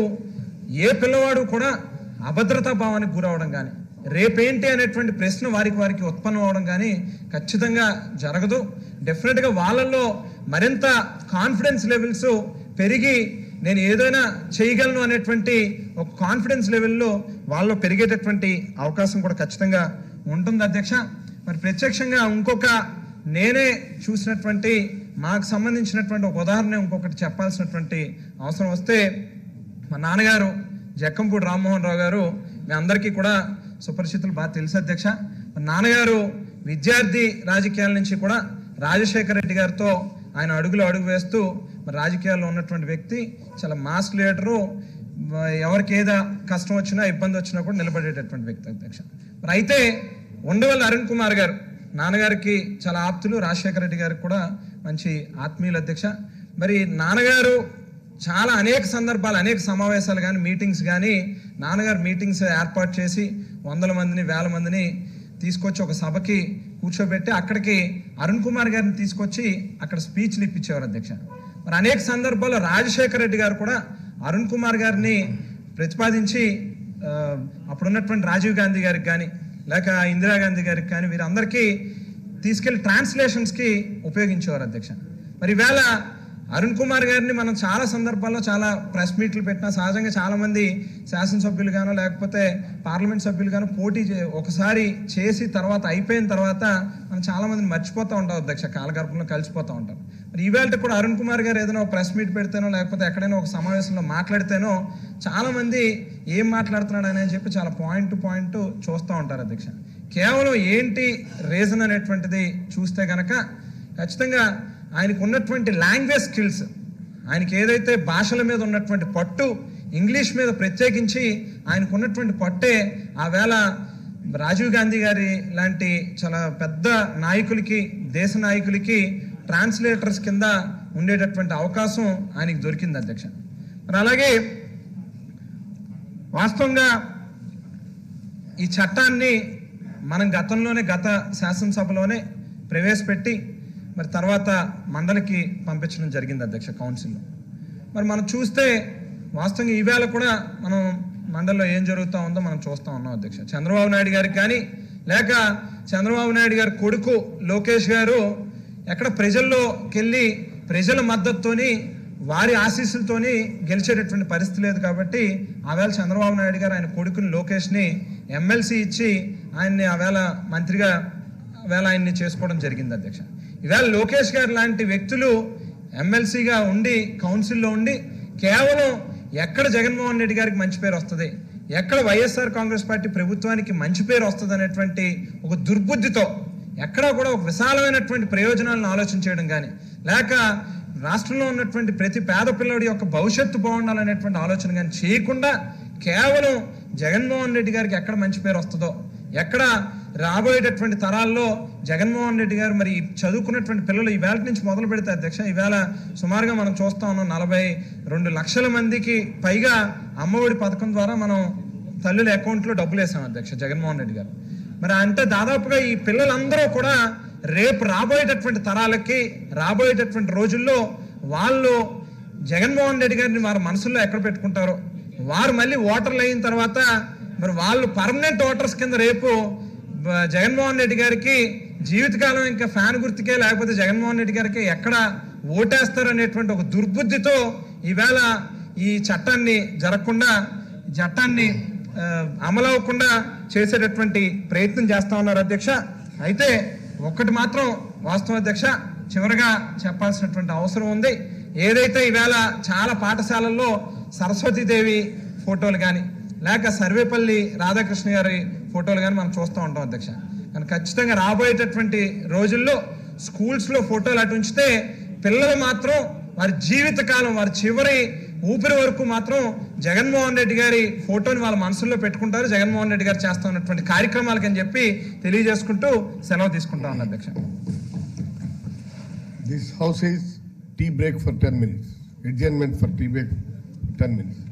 ఏ పిల్లవాడు కూడా అభద్రతా భావానికి గురవడం కానీ రేపేంటి అనేటువంటి ప్రశ్న వారికి వారికి ఉత్పన్నం అవడం కానీ ఖచ్చితంగా జరగదు డెఫినెట్గా వాళ్ళల్లో మరింత కాన్ఫిడెన్స్ లెవెల్స్ పెరిగి నేను ఏదైనా చేయగలను అనేటువంటి ఒక కాన్ఫిడెన్స్ లెవెల్లో వాళ్ళు పెరిగేటటువంటి అవకాశం కూడా ఖచ్చితంగా ఉంటుంది అధ్యక్ష మరి ప్రత్యక్షంగా ఇంకొక నేనే చూసినటువంటి మాకు సంబంధించినటువంటి ఒక ఉదాహరణ ఇంకొకటి చెప్పాల్సినటువంటి అవసరం వస్తే మా నాన్నగారు జక్కంపూడి రామ్మోహన్ రావు గారు మీ అందరికీ కూడా సుపరిచితులు బాగా తెలుసు అధ్యక్ష మా నాన్నగారు విద్యార్థి రాజకీయాల నుంచి కూడా రాజశేఖర రెడ్డి గారితో ఆయన అడుగులు అడుగు వేస్తూ మరి రాజకీయాల్లో ఉన్నటువంటి వ్యక్తి చాలా మాస్ లీడరు మ- ఎవరికి ఏదో కష్టం వచ్చినా ఇబ్బంది వచ్చినా కూడా నిలబడేటటువంటి వ్యక్తి అధ్యక్ష మరి అయితే ఉండవల్లి అరుణ్ కుమార్ గారు నాన్నగారికి చాలా ఆప్తులు రాజశేఖర రెడ్డి గారికి కూడా మంచి ఆత్మీయులు అధ్యక్ష మరి నాన్నగారు చాలా అనేక సందర్భాలు అనేక సమావేశాలు కానీ మీటింగ్స్ కానీ నాన్నగారు మీటింగ్స్ ఏర్పాటు చేసి వందల మందిని వేల మందిని తీసుకొచ్చి ఒక సభకి కూర్చోబెట్టి అక్కడికి అరుణ్ కుమార్ గారిని తీసుకొచ్చి అక్కడ స్పీచ్లు ఇప్పించేవారు అధ్యక్ష మరి అనేక సందర్భాల్లో రాజశేఖర రెడ్డి గారు కూడా అరుణ్ కుమార్ గారిని ప్రతిపాదించి ఆ, అప్పుడున్నటువంటి రాజీవ్ గాంధీ గారికి కానీ లేక ఇందిరాగాంధీ గారికి కానీ వీరందరికీ తీసుకెళ్లి ట్రాన్స్లేషన్స్కి ఉపయోగించేవారు అధ్యక్ష మరి ఈవేళ అరుణ్ కుమార్ గారిని మనం చాలా సందర్భాల్లో చాలా ప్రెస్ మీట్లు పెట్టినా సహజంగా చాలా మంది శాసనసభ్యులు గానో లేకపోతే పార్లమెంట్ సభ్యులు గానో పోటీ చే- ఒకసారి చేసి తర్వాత అయిపోయిన తర్వాత మనం చాలా మందిని మర్చిపోతూ ఉంటాం అధ్యక్ష కాలగర్భంలో కలిసిపోతూ ఉంటాం మరి ఈవేళ కూడా అరుణ్ కుమార్ గారు ఏదైనా ఒక ప్రెస్ మీట్ పెడితేనో లేకపోతే ఎక్కడైనా ఒక సమావేశంలో మాట్లాడితేనో చాలా మంది ఏం మాట్లాడుతున్నాడు అని చెప్పి చాలా పాయింట్ టు పాయింట్ చూస్తూ ఉంటారు అధ్యక్ష కేవలం ఏంటి రీజన్ అనేటువంటిది చూస్తే గనక ఖచ్చితంగా ఆయనకు ఉన్నటువంటి లాంగ్వేజ్ స్కిల్స్ ఆయనకి ఏదైతే భాషల మీద ఉన్నటువంటి పట్టు ఇంగ్లీష్ మీద ప్రత్యేకించి ఆయనకు ఉన్నటువంటి పట్టే ఆ వేళ రాజీవ్ గాంధీ గారి లాంటి చాలా పెద్ద నాయకులకి దేశ నాయకులకి ట్రాన్స్లేటర్స్ కింద ఉండేటటువంటి అవకాశం ఆయనకి దొరికింది అధ్యక్ష మరి అలాగే వాస్తవంగా ఈ చట్టాన్ని మనం గతంలోనే గత శాసనసభలోనే ప్రవేశపెట్టి మరి తర్వాత మండలికి పంపించడం జరిగింది అధ్యక్ష కౌన్సిల్లో మరి మనం చూస్తే వాస్తవంగా ఈవేళ కూడా మనం మండలిలో ఏం జరుగుతూ ఉందో మనం చూస్తూ ఉన్నాం అధ్యక్ష చంద్రబాబు నాయుడు గారికి కానీ లేక చంద్రబాబు నాయుడు గారి కొడుకు లోకేష్ గారు ఎక్కడ ప్రజల్లోకి వెళ్ళి ప్రజల మద్దతుతోని వారి ఆశీస్సులతోని గెలిచేటటువంటి పరిస్థితి లేదు కాబట్టి ఆవేళ చంద్రబాబు నాయుడు గారు ఆయన కొడుకుని లోకేష్ని ఎమ్మెల్సీ ఇచ్చి ఆయన్ని ఆవేళ మంత్రిగా వేళ ఆయన్ని చేసుకోవడం జరిగింది అధ్యక్ష ఈవేళ లోకేష్ గారు లాంటి వ్యక్తులు ఎమ్మెల్సీగా ఉండి కౌన్సిల్లో ఉండి కేవలం ఎక్కడ జగన్మోహన్ రెడ్డి గారికి మంచి పేరు వస్తుంది ఎక్కడ వైఎస్ఆర్ కాంగ్రెస్ పార్టీ ప్రభుత్వానికి మంచి పేరు వస్తుంది అనేటువంటి ఒక దుర్బుద్ధితో ఎక్కడా కూడా ఒక విశాలమైనటువంటి ప్రయోజనాలను ఆలోచన చేయడం కానీ లేక రాష్ట్రంలో ఉన్నటువంటి ప్రతి పేద పిల్లడి యొక్క భవిష్యత్తు బాగుండాలనేటువంటి ఆలోచన కానీ చేయకుండా కేవలం జగన్మోహన్ రెడ్డి గారికి ఎక్కడ మంచి పేరు వస్తుందో ఎక్కడ రాబోయేటటువంటి తరాల్లో జగన్మోహన్ రెడ్డి గారు మరి చదువుకున్నటువంటి పిల్లలు ఈవేళ నుంచి మొదలు పెడితే అధ్యక్ష ఈవేళ సుమారుగా మనం చూస్తా ఉన్నాం నలభై రెండు లక్షల మందికి పైగా అమ్మఒడి పథకం ద్వారా మనం తల్లుల అకౌంట్లో డబ్బులు వేసాం అధ్యక్ష జగన్మోహన్ రెడ్డి గారు మరి అంటే దాదాపుగా ఈ పిల్లలందరూ కూడా రేపు రాబోయేటటువంటి తరాలకి రాబోయేటటువంటి రోజుల్లో వాళ్ళు జగన్మోహన్ రెడ్డి గారిని వారి మనసుల్లో ఎక్కడ పెట్టుకుంటారో వారు మళ్ళీ ఓటర్లు అయిన తర్వాత మరి వాళ్ళు పర్మనెంట్ ఓటర్స్ కింద రేపు బ- జగన్మోహన్ రెడ్డి గారికి జీవితకాలం ఇంకా ఫ్యాన్ గుర్తుకే లేకపోతే జగన్మోహన్ రెడ్డి గారికి ఎక్కడ ఓటేస్తారు అనేటువంటి ఒక దుర్బుద్ధితో ఈవేళ ఈ చట్టాన్ని జరగకుండా ఈ చట్టాన్ని ఆ, అమలు అవ్వకుండా చేసేటటువంటి ప్రయత్నం చేస్తా ఉన్నారు అధ్యక్ష అయితే ఒక్కటి మాత్రం వాస్తవ అధ్యక్ష చివరిగా చెప్పాల్సినటువంటి అవసరం ఉంది ఏదైతే ఈవేళ చాలా పాఠశాలల్లో సరస్వతీదేవి ఫోటోలు కానీ లేక సర్వేపల్లి రాధాకృష్ణ గారి ఫోటోలు కానీ మనం చూస్తూ ఉంటాం అధ్యక్ష కానీ ఖచ్చితంగా రాబోయేటటువంటి రోజుల్లో స్కూల్స్లో ఫోటోలు అటు ఉంచితే పిల్లలు మాత్రం వారి జీవితకాలం వారి చివరి ఊపిరి వరకు మాత్రం జగన్మోహన్ రెడ్డి గారి ఫోటోని వాళ్ళ మనసుల్లో పెట్టుకుంటారు జగన్మోహన్ రెడ్డి గారు చేస్తా ఉన్నటువంటి కార్యక్రమాలకి అని చెప్పి తెలియజేసుకుంటూ సెలవు తీసుకుంటా ఉన్నా అధ్యక్ష This house is tea break for 10 minutes. Adjournment for tea break 10 minutes.